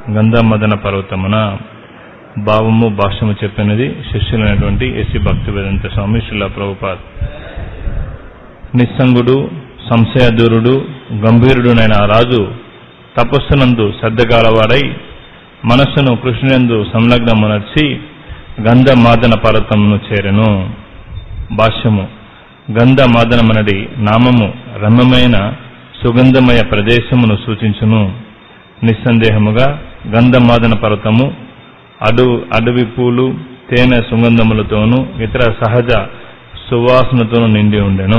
గంధమదన పర్వతమున భావము భాష్యము చెప్పినది శిష్యులైనటువంటి ఎస్సి భక్తి వేదంత స్వామి శిలా ప్రభుపాద్ నిస్సంగుడు సంశయదూరుడు గంభీరుడునైన ఆ రాజు తపస్సునందు శ్రద్ధగాలవాడై మనస్సును కృష్ణునందు సంలగ్నమునర్చి గంధమాదన పర్వతమును చేరెను భాష్యము గంధమాదనమనడి నామము రమ్యమైన సుగంధమయ ప్రదేశమును సూచించును నిస్సందేహముగా గంధమాదన పర్వతము అడు అడవి పూలు తేనె సుగంధములతోనూ ఇతర సహజ సువాసనతోనూ నిండి ఉండెను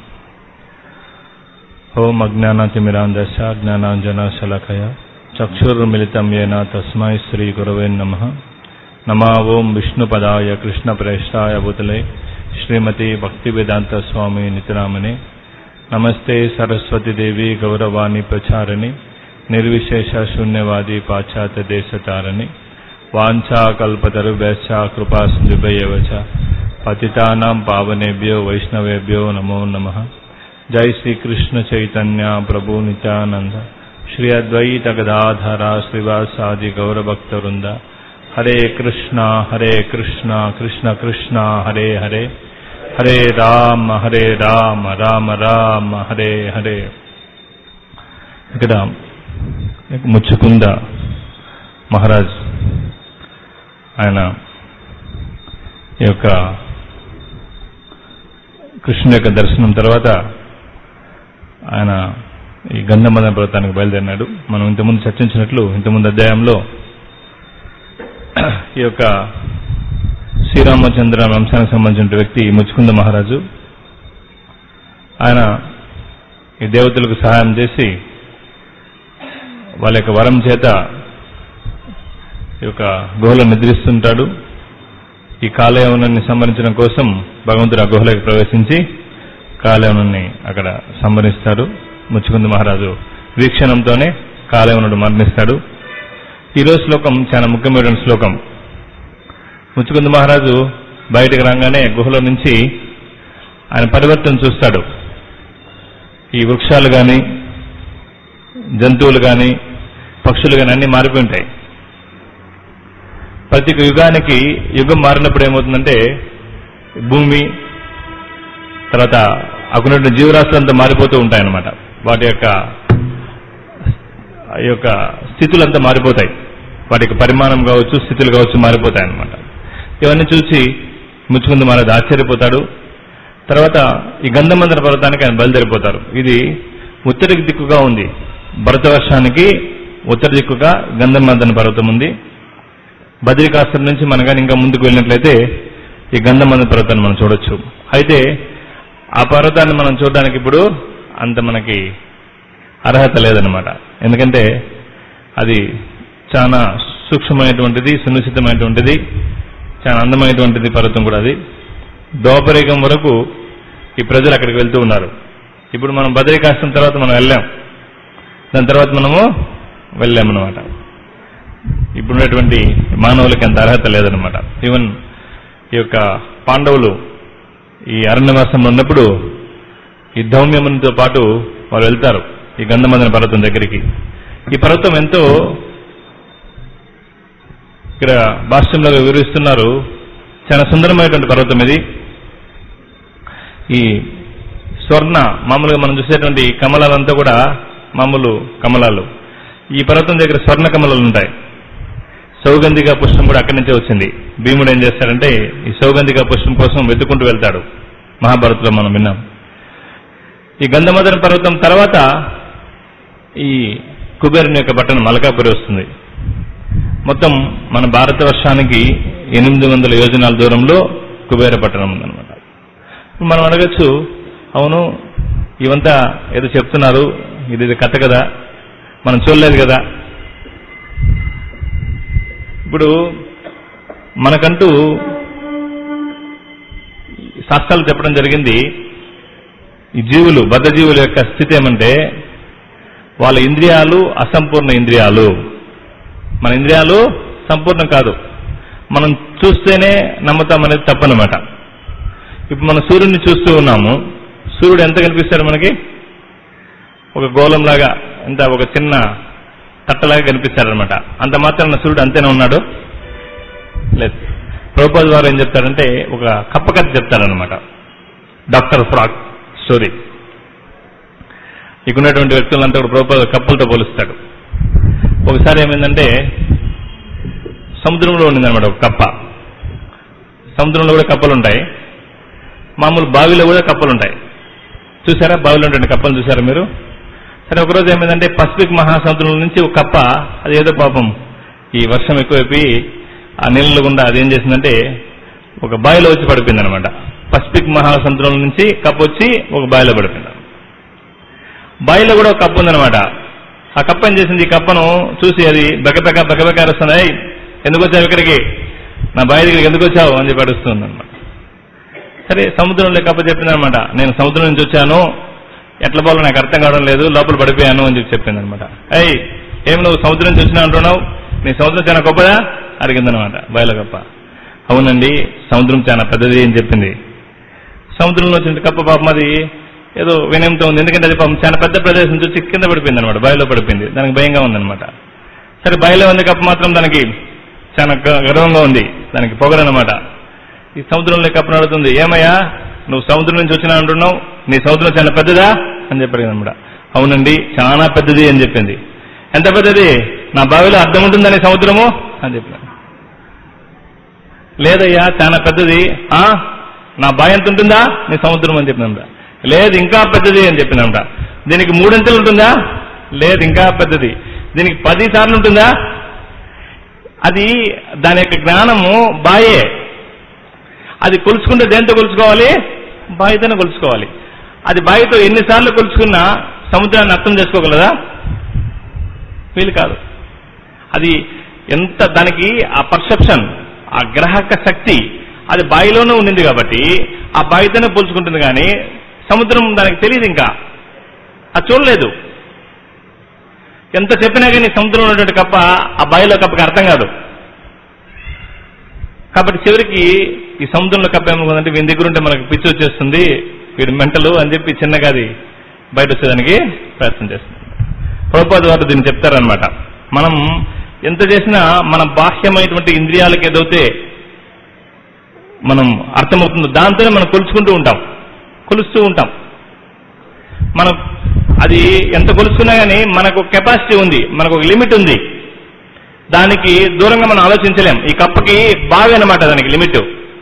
ఓం అజ్ఞానాతిమిరాందశ జ్ఞానాంజన శలకయ చక్షుర్మిళితం ఏన తస్మై శ్రీ గురవే నమ నమా ఓం విష్ణుపదాయ కృష్ణ ప్రేష్టాయ బుతలే శ్రీమతి భక్తి వేదాంత స్వామి నితిరామనే నమస్తే సరస్వతి దేవి గౌరవాణి ప్రచారిణి నిర్విశేష శూన్యవాది పాశ్చాత్య దేశతారిణి వాంఛాకల్పతరుభ్యశ్చ కృపా సింధుభ్యవచ పతితానాం పావనేభ్యో వైష్ణవేభ్యో నమో నమ జై శ్రీకృష్ణ చైతన్య ప్రభు నిత్యానంద శ్రీ అద్వైత గదాధర శ్రీవాసాది గౌరభక్త వృంద హరే కృష్ణ హరే కృష్ణ కృష్ణ కృష్ణ హరే హరే హరే రామ హరే రామ రామ రామ హరే హరే ఇక్కడ ముచ్చుకుంద మహారాజ్ ఆయన ఈ యొక్క కృష్ణుని యొక్క దర్శనం తర్వాత ఆయన ఈ గంధమదన పర్వతానికి బయలుదేరినాడు మనం ఇంతకుముందు చర్చించినట్లు ఇంతకుముందు అధ్యాయంలో ఈ యొక్క శ్రీరామచంద్ర వంశానికి సంబంధించిన వ్యక్తి ముచ్చుకుంద మహారాజు ఆయన ఈ దేవతలకు సహాయం చేసి వాళ్ళ యొక్క వరం చేత ఈ యొక్క గుహలో నిద్రిస్తుంటాడు ఈ కాలయవనాన్ని సంహరించడం కోసం భగవంతుడు ఆ గుహలోకి ప్రవేశించి కాలయవనాన్ని అక్కడ సంహరిస్తాడు ముచ్చుకుంద మహారాజు వీక్షణంతోనే కాలయవనుడు మరణిస్తాడు ఈరోజు శ్లోకం చాలా ముఖ్యమైన శ్లోకం ముచ్చుకుంద మహారాజు బయటకు రాగానే గుహలో నుంచి ఆయన పరివర్తన చూస్తాడు ఈ వృక్షాలు కానీ జంతువులు కానీ పక్షులు కానీ అన్నీ మారిపోయి ఉంటాయి ప్రతి యుగానికి యుగం మారినప్పుడు ఏమవుతుందంటే భూమి తర్వాత అక్కడ జీవరాశులంతా మారిపోతూ ఉంటాయన్నమాట వాటి యొక్క ఈ యొక్క స్థితులంతా మారిపోతాయి వాటి యొక్క పరిమాణం కావచ్చు స్థితులు కావచ్చు మారిపోతాయి అన్నమాట ఇవన్నీ చూసి ముచ్చుకుంది మహారాజు ఆశ్చర్యపోతాడు తర్వాత ఈ గంధమందర పర్వతానికి ఆయన బయలుదేరిపోతారు ఇది ఉత్తర దిక్కుగా ఉంది భరతవర్షానికి ఉత్తర దిక్కుగా గంధమందన పర్వతం ఉంది బద్రికాశ్రం నుంచి మనం కానీ ఇంకా ముందుకు వెళ్ళినట్లయితే ఈ గంధమందన పర్వతాన్ని మనం చూడొచ్చు అయితే ఆ పర్వతాన్ని మనం చూడడానికి ఇప్పుడు అంత మనకి అర్హత లేదనమాట ఎందుకంటే అది చాలా సూక్ష్మమైనటువంటిది సునిశ్చితమైనటువంటిది చాలా అందమైనటువంటిది పర్వతం కూడా అది దోపరేగం వరకు ఈ ప్రజలు అక్కడికి వెళ్తూ ఉన్నారు ఇప్పుడు మనం బద్రికాశ్రం తర్వాత మనం వెళ్ళాం దాని తర్వాత మనము వెళ్ళామన్నమాట ఇప్పుడున్నటువంటి మానవులకి అంత అర్హత లేదనమాట ఈవెన్ ఈ యొక్క పాండవులు ఈ అరణ్యవాసంలో ఉన్నప్పుడు ఈ ధౌమ్యమునితో పాటు వాళ్ళు వెళ్తారు ఈ గంధమందన పర్వతం దగ్గరికి ఈ పర్వతం ఎంతో ఇక్కడ భాష్యంలో వివరిస్తున్నారు చాలా సుందరమైనటువంటి పర్వతం ఇది ఈ స్వర్ణ మామూలుగా మనం చూసేటువంటి కమలాలంతా కూడా మామూలు కమలాలు ఈ పర్వతం దగ్గర స్వర్ణ కమలాలు ఉంటాయి సౌగంధిక పుష్పం కూడా అక్కడి నుంచే వచ్చింది భీముడు ఏం చేస్తాడంటే ఈ సౌగంధిక పుష్పం కోసం వెతుక్కుంటూ వెళ్తాడు మహాభారత్లో మనం విన్నాం ఈ గంధమదన పర్వతం తర్వాత ఈ కుబేరుని యొక్క పట్టణం మలకాపురి వస్తుంది మొత్తం మన భారతవర్షానికి ఎనిమిది వందల యోజనాల దూరంలో కుబేర పట్టణం ఉందన్నమాట ఇప్పుడు మనం అడగచ్చు అవును ఇవంతా ఏదో చెప్తున్నారు ఇది ఇది కథ కదా మనం చూడలేదు కదా ఇప్పుడు మనకంటూ శాస్త్రాలు చెప్పడం జరిగింది ఈ జీవులు బద్ధజీవుల యొక్క స్థితి ఏమంటే వాళ్ళ ఇంద్రియాలు అసంపూర్ణ ఇంద్రియాలు మన ఇంద్రియాలు సంపూర్ణం కాదు మనం చూస్తేనే నమ్ముతాం అనేది తప్పనమాట ఇప్పుడు మనం సూర్యుడిని చూస్తూ ఉన్నాము సూర్యుడు ఎంత కనిపిస్తాడు మనకి ఒక గోళంలాగా ఎంత ఒక చిన్న తట్టలాగా కనిపిస్తాడనమాట అంత మాత్రం సూర్యుడు అంతేనే ఉన్నాడు లేదు ప్రభుపాద్ వారు ఏం చెప్తారంటే ఒక కప్ప కథ చెప్తారనమాట డాక్టర్ ఫ్రాక్ స్టోరీ ఇక్కడున్నటువంటి వ్యక్తులంతా కూడా ప్రభుపాద కప్పలతో పోలుస్తాడు ఒకసారి ఏమైందంటే సముద్రంలో ఉండిందనమాట ఒక కప్ప సముద్రంలో కూడా కప్పలు ఉంటాయి మామూలు బావిలో కూడా కప్పలు ఉంటాయి చూసారా బావిలో ఉండే కప్పలు చూసారా మీరు సరే ఒకరోజు ఏమైందంటే పసిఫిక్ మహాసముద్రం నుంచి ఒక కప్ప అది ఏదో పాపం ఈ వర్షం ఎక్కువైపోయి ఆ నీళ్ళ గుండా అదేం చేసిందంటే ఒక బావిలో వచ్చి పడిపోయింది అనమాట పసిఫిక్ మహాసముద్రం నుంచి కప్ప వచ్చి ఒక బావిలో పడిపోయింది బావిలో కూడా ఒక కప్ప ఉందన్నమాట ఆ కప్ప ఏం చేసింది ఈ కప్పను చూసి అది బెకబెక బెకబెక అరుస్తుంది "ఏయ్, ఎందుకు వచ్చావు ఇక్కడికి నా బావి దగ్గరికి ఎందుకు వచ్చావు అని చెప్పి అడుస్తుంది అనమాట సరే సముద్రంలో కప్ప చెప్పింది అనమాట నేను సముద్రం నుంచి వచ్చాను ఎట్ల పోలో నాకు అర్థం కావడం లేదు లోపల పడిపోయాను అని చెప్పి చెప్పింది అనమాట అయ్యి ఏమి నువ్వు సముద్రం నుంచి వచ్చినా అంటున్నావు నీ సముద్రం చాలా గొప్పదా అడిగిందనమాట బయల కప్ప అవునండి సముద్రం చాలా పెద్దది అని చెప్పింది సముద్రంలో వచ్చిన కప్ప పాపం అది ఏదో వినయంతో ఉంది ఎందుకంటే అది పాపం చాలా పెద్ద ప్రదేశం నుంచి వచ్చి కింద పడిపోయింది అనమాట బావిలో పడిపోయింది దానికి భయంగా ఉందన్నమాట సరే బావిలో ఉంది కప్ప మాత్రం దానికి చాలా గ- గర్వంగా ఉంది దానికి పొగరన్నమాట ఈ సముద్రంలో కప్పను అడుగుతుంది ఏమయ్యా నువ్వు సముద్రం నుంచి వచ్చినా అంటున్నావు నీ సముద్రం చాలా పెద్దదా అని చెప్పారు అనమాట అవునండి చాలా పెద్దది అని చెప్పింది ఎంత పెద్దది నా బావిలో అర్థం ఉంటుందని సముద్రము అని చెప్పిన లేదయ్యా చాలా పెద్దది ఆ నా బావి ఎంత ఉంటుందా నీ సముద్రం అని చెప్పినంట లేదు ఇంకా పెద్దది అని చెప్పినంట దీనికి మూడంచెలు ఉంటుందా లేదు ఇంకా పెద్దది దీనికి పది సార్లు ఉంటుందా అది దాని యొక్క జ్ఞానము బాయే అది కొలుచుకుంటే దేంతో కొలుచుకోవాలి బావితోనే కొలుచుకోవాలి అది బావితో ఎన్నిసార్లు కొలుచుకున్నా సముద్రాన్ని అర్థం చేసుకోగలదా వీలు కాదు అది ఎంత దానికి ఆ పర్సెప్షన్ ఆ గ్రహక శక్తి అది బావిలోనే ఉండింది కాబట్టి ఆ బావితోనే పోల్చుకుంటుంది కానీ సముద్రం దానికి తెలియదు ఇంకా అది చూడలేదు ఎంత చెప్పినా కానీ సముద్రంలో ఉన్నటువంటి కప్ప ఆ బావిలో కప్పకి అర్థం కాదు కాబట్టి చివరికి ఈ సముద్రంలో కప్ప ఏమనుకుందంటే వీని దగ్గర ఉంటే మనకు పిచ్చి వచ్చేస్తుంది వీడు మెంటలు అని చెప్పి చిన్నగా అది బయట వచ్చేదానికి ప్రయత్నం చేస్తుంది ప్రభుపాద వారు దీన్ని చెప్తారనమాట మనం ఎంత చేసినా మన బాహ్యమైనటువంటి ఇంద్రియాలకు ఏదైతే మనం అర్థమవుతుందో దాంతోనే మనం కొలుచుకుంటూ ఉంటాం కొలుస్తూ ఉంటాం మనం అది ఎంత కొలుసుకున్నా కానీ మనకు కెపాసిటీ ఉంది మనకు ఒక లిమిట్ ఉంది దానికి దూరంగా మనం ఆలోచించలేం ఈ కప్పకి బావి అన్నమాట దానికి లిమిట్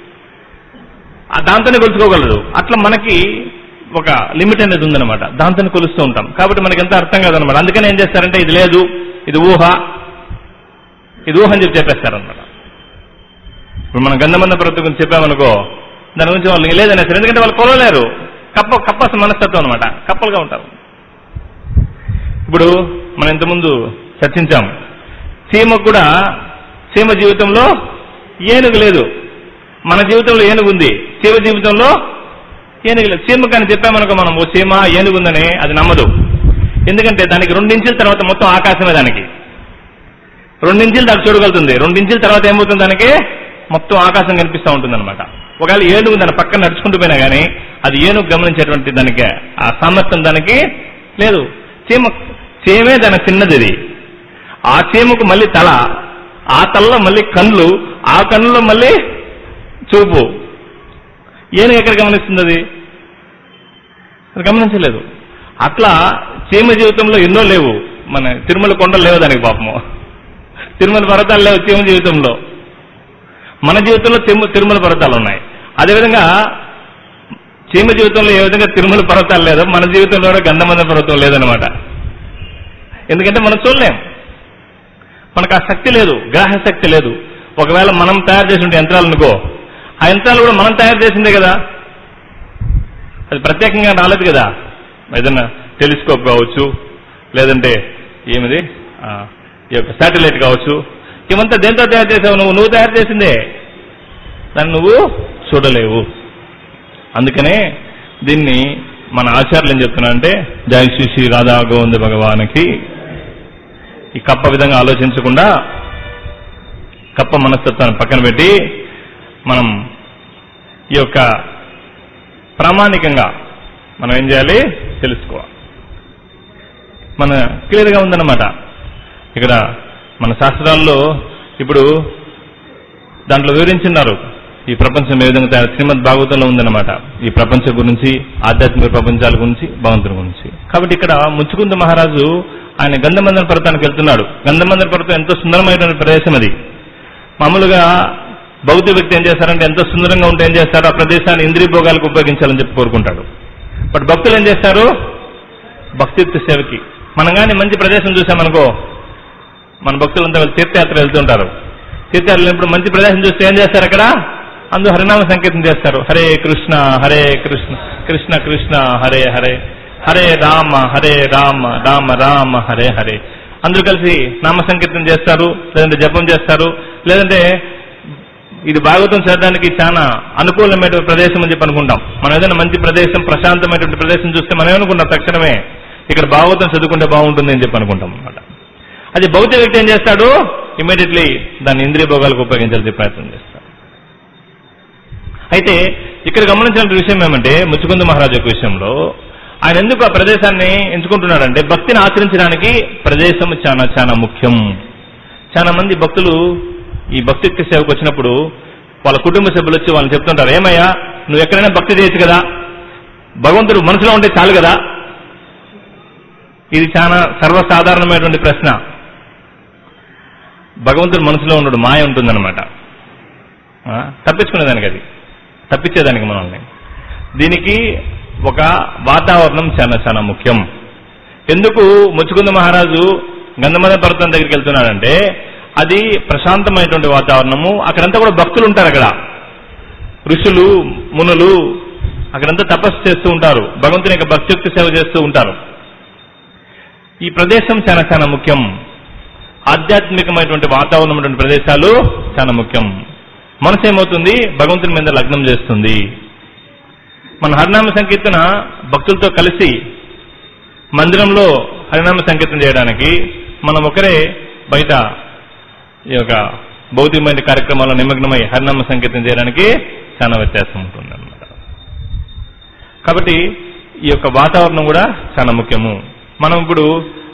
ఆ దాంతోనే కొలుచుకోగలదు అట్లా మనకి ఒక లిమిట్ అనేది ఉందన్నమాట దాంతోనే కొలుస్తూ ఉంటాం కాబట్టి మనకి ఎంత అర్థం కాదనమాట అందుకని ఏం చేస్తారంటే ఇది లేదు ఇది ఊహ ఇది ఊహ అని చెప్పి చెప్పేస్తారనమాట ఇప్పుడు మనం గంధమంద పర్వతం గురించి చెప్పామనుకో దాని గురించి వాళ్ళు లేదనేసారు ఎందుకంటే వాళ్ళు కొలవలేరు కప్ప కప్ప మనస్తత్వం అనమాట కప్పలుగా ఉంటారు ఇప్పుడు మనం ఇంతకుముందు చర్చించాం చీమకు కూడా చీమ జీవితంలో ఏనుగు లేదు మన జీవితంలో ఏనుగు ఉంది చీమ జీవితంలో ఏనుగు లేదు చీమ కానీ చెప్పామనుకో మనం ఓ చీమ ఏనుగు ఉందని అది నమ్మదు ఎందుకంటే దానికి రెండించుల తర్వాత మొత్తం ఆకాశమే దానికి రెండించులు దానికి చూడగలుగుతుంది రెండించుల తర్వాత ఏమవుతుంది దానికి మొత్తం ఆకాశం కనిపిస్తూ ఉంటుంది అనమాట ఒకవేళ ఏనుగు దాని పక్కన నడుచుకుంటూ పోయినా కానీ అది ఏనుగు గమనించేటువంటి దానికి ఆ సామర్థ్యం దానికి లేదు చీమ చీమే దాని చిన్నది ఇది ఆ చీమకు మళ్ళీ తల ఆ తలలో మళ్ళీ కళ్ళు ఆ కళ్ళలో మళ్ళీ చూపు ఏనుగు ఎక్కడ గమనిస్తుంది అది అది గమనించలేదు అట్లా చీమ జీవితంలో ఎన్నో లేవు మన తిరుమల కొండలు లేవు దానికి పాపము తిరుమల పర్వతాలు లేవు చీమ జీవితంలో మన జీవితంలో తిరుమ తిరుమల పర్వతాలు ఉన్నాయి అదేవిధంగా చీమ జీవితంలో ఏ విధంగా తిరుమల పర్వతాలు లేదో మన జీవితంలో కూడా గంధమంద పర్వతం లేదనమాట ఎందుకంటే మనం చూడలేం మనకు ఆ శక్తి లేదు గ్రాహ శక్తి లేదు ఒకవేళ మనం తయారు చేసిన యంత్రాలు అనుకో ఆ యంత్రాలు కూడా మనం తయారు చేసిందే కదా అది ప్రత్యేకంగా రాలేదు కదా ఏదన్నా టెలిస్కోప్ కావచ్చు లేదంటే ఏమిది ఆ, ఈ యొక్క శాటిలైట్ కావచ్చు ఇవంతా దేంతో తయారు చేసావు నువ్వు నువ్వు తయారు చేసిందే దాన్ని నువ్వు చూడలేవు అందుకనే దీన్ని మన ఆచార్యులు ఏం చెప్తున్నారంటే జయ శ్రీ శ్రీ రాధా గోవింద భగవానికి ఈ కప్ప విధంగా ఆలోచించకుండా కప్ప మనస్తత్వాన్ని పక్కన పెట్టి మనం ఈ యొక్క ప్రామాణికంగా మనం ఏం చేయాలి తెలుసుకోవాలి మన క్లియర్గా ఉందన్నమాట ఇక్కడ మన శాస్త్రాల్లో ఇప్పుడు దాంట్లో వివరించున్నారు ఈ ప్రపంచం ఏ విధంగా తయారు శ్రీమద్ భాగవతంలో ఉందన్నమాట ఈ ప్రపంచం గురించి ఆధ్యాత్మిక ప్రపంచాల గురించి భగవంతుని గురించి కాబట్టి ఇక్కడ ముచ్చుకుంద మహారాజు ఆయన గంధమందర పర్వతానికి వెళ్తున్నాడు గంధమందర పర్వతం ఎంతో సుందరమైనటువంటి ప్రదేశం అది మామూలుగా భౌతిక వ్యక్తి ఏం చేస్తారంటే ఎంతో సుందరంగా ఉంటే ఏం చేస్తారు ఆ ప్రదేశాన్ని ఇంద్రియ భోగాలకు ఉపయోగించాలని చెప్పి కోరుకుంటాడు బట్ భక్తులు ఏం చేస్తారు భక్తియుక్త సేవకి మనం కానీ మంచి ప్రదేశం చూసామనుకో మన భక్తులంతా వాళ్ళు తీర్థయాత్ర వెళ్తుంటారు తీర్థయాత్రలు ఇప్పుడు మంచి ప్రదేశం చూస్తే ఏం చేస్తారు అక్కడ అందులో హరినామ సంకీర్తన చేస్తారు హరే కృష్ణ హరే కృష్ణ కృష్ణ కృష్ణ హరే హరే హరే రామ హరే రామ రామ రామ హరే హరే అందరూ కలిసి నామ సంకీర్తన చేస్తారు లేదంటే జపం చేస్తారు లేదంటే ఇది భాగవతం చదవడానికి చాలా అనుకూలమైన ప్రదేశం అని చెప్పి అనుకుంటాం మనం ఏదైనా మంచి ప్రదేశం ప్రశాంతమైనటువంటి ప్రదేశం చూస్తే మనం ఏమనుకుంటాం తక్షణమే ఇక్కడ భాగవతం చదువుకుంటే బాగుంటుంది అని చెప్పి అనుకుంటాం అనమాట అది భౌతిక వ్యక్తి ఏం చేస్తాడు ఇమీడియట్లీ దాన్ని ఇంద్రియ భోగాలకు ఉపయోగించాలని ప్రయత్నం చేస్తాడు అయితే ఇక్కడ గమనించాల్సిన విషయం ఏమంటే ముచ్చుకుంద మహారాజు యొక్క విషయంలో ఆయన ఎందుకు ఆ ప్రదేశాన్ని ఎంచుకుంటున్నాడంటే భక్తిని ఆచరించడానికి ప్రదేశం చాలా చాలా ముఖ్యం చాలా మంది భక్తులు ఈ భక్తి సేవకు వచ్చినప్పుడు వాళ్ళ కుటుంబ సభ్యులు వచ్చి వాళ్ళని చెప్తుంటారు ఏమయ్యా నువ్వు ఎక్కడైనా భక్తి చేయొచ్చు కదా భగవంతుడు మనసులో ఉంటే చాలు కదా ఇది చాలా సర్వసాధారణమైనటువంటి ప్రశ్న భగవంతుడు మనసులో ఉండడు మాయ ఉంటుందన్నమాట ఆ, తప్పించుకునేదానికి అది తప్పించేదానికి మనల్ని దీనికి ఒక వాతావరణం చాలా చాలా ముఖ్యం ఎందుకు ముచ్చుకుంద మహారాజు గంధమద పర్వతం దగ్గరికి వెళ్తున్నాడంటే అది ప్రశాంతమైనటువంటి వాతావరణము అక్కడంతా కూడా భక్తులు ఉంటారు అక్కడ ఋషులు మునులు అక్కడంతా తపస్సు చేస్తూ ఉంటారు భగవంతుని యొక్క భక్తియుక్త సేవ చేస్తూ ఉంటారు ఈ ప్రదేశం చాలా చాలా ముఖ్యం ఆధ్యాత్మికమైనటువంటి వాతావరణం ఉన్నటువంటి ప్రదేశాలు చాలా ముఖ్యం మనసు ఏమవుతుంది భగవంతుని మీద లగ్నం చేస్తుంది మన హరినామ సంకీర్తన భక్తులతో కలిసి మందిరంలో హరినామ సంకీర్తన చేయడానికి మనం ఒకరే బయట ఈ యొక్క భౌతికమైన కార్యక్రమాల్లో నిమగ్నమై హరినామ సంకీర్తన చేయడానికి చాలా వ్యత్యాసం ఉంటుంది అనమాట కాబట్టి ఈ యొక్క వాతావరణం కూడా చాలా ముఖ్యము మనం ఇప్పుడు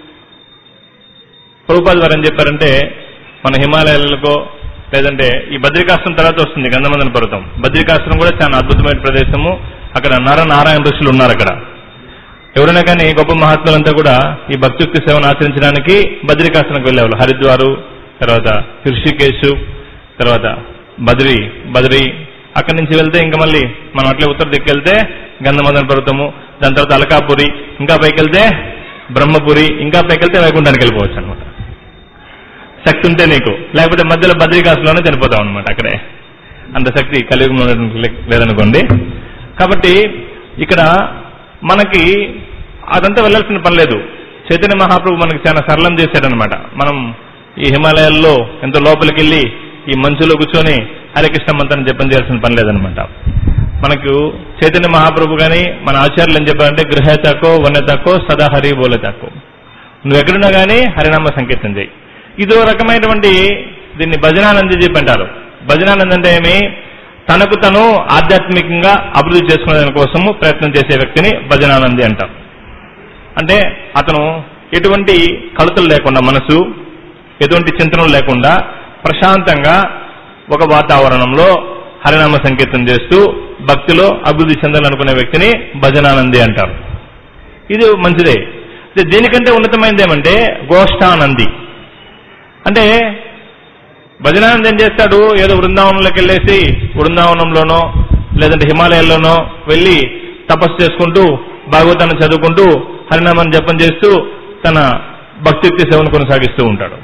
ప్రభుపాల్ వారు ఏం చెప్పారంటే మన హిమాలయాలకో లేదంటే ఈ బద్రికాశ్రం తర్వాత వస్తుంది గంధమందన పర్వతం బద్రికాశ్రం కూడా చాలా అద్భుతమైన ప్రదేశము అక్కడ నర నారాయణ ఋషులు ఉన్నారు అక్కడ ఎవరైనా కానీ గొప్ప మహాత్ములంతా కూడా ఈ భక్తియుక్తి సేవను ఆచరించడానికి బద్రికాశ్రంకి వెళ్ళేవాళ్ళు హరిద్వారు తర్వాత హృషికేశు తర్వాత బద్రి బద్రి అక్కడి నుంచి వెళ్తే ఇంకా మళ్ళీ మనం అట్లే ఉత్తర దిక్కు వెళ్తే గంధమదన పర్వతము దాని తర్వాత అలకాపురి ఇంకా పైకి వెళ్తే బ్రహ్మపురి ఇంకా పైకి వెళ్తే వైకుంఠానికి వెళ్ళిపోవచ్చు అనమాట శక్తి ఉంటే నీకు లేకపోతే మధ్యలో బద్రికాసులోనే చనిపోతాం అనమాట అక్కడే అంత శక్తి కలియుగంలో ఉన్నటువంటి లేదనుకోండి కాబట్టి ఇక్కడ మనకి అదంతా వెళ్ళాల్సిన పని లేదు చైతన్య మహాప్రభు మనకి చాలా సరళం చేశాడనమాట మనం ఈ హిమాలయాల్లో ఎంతో లోపలికి వెళ్ళి ఈ మంచులో కూర్చొని హరే కృష్ణ మంత్రం జపం చేయాల్సిన పని లేదనమాట మనకు చైతన్య మహాప్రభు కానీ మన ఆచార్యులు ఏం చెప్పారంటే గృహేతకో వన్యతకో సదా హరి బోలతకో నువ్వు ఎక్కడున్నా కానీ హరినామ సంకీర్తన చేయి ఇదో రకమైనటువంటి దీన్ని భజనానంది చెప్పి అంటారు భజనానంద్ అంటే ఏమి తనకు తను ఆధ్యాత్మికంగా అభివృద్ధి చేసుకునే కోసము ప్రయత్నం చేసే వ్యక్తిని భజనానంది అంటాం అంటే అతను ఎటువంటి కలుతలు లేకుండా మనసు ఎటువంటి చింతనలు లేకుండా ప్రశాంతంగా ఒక వాతావరణంలో హరినామ సంకీర్తన చేస్తూ భక్తిలో అభివృద్ధి చెందాలనుకునే వ్యక్తిని భజనానంది అంటారు ఇది మంచిదే ఇది దీనికంటే ఉన్నతమైనది ఏమంటే గోష్ఠానంది అంటే భజనానందం ఏం చేస్తాడు ఏదో బృందావనంలోకి వెళ్ళేసి బృందావనంలోనో లేదంటే హిమాలయాల్లోనో వెళ్ళి తపస్సు చేసుకుంటూ భాగవతాన్ని చదువుకుంటూ హరినామాన్ని జపం చేస్తూ తన భక్తియుక్తి సేవను కొనసాగిస్తూ ఉంటాడు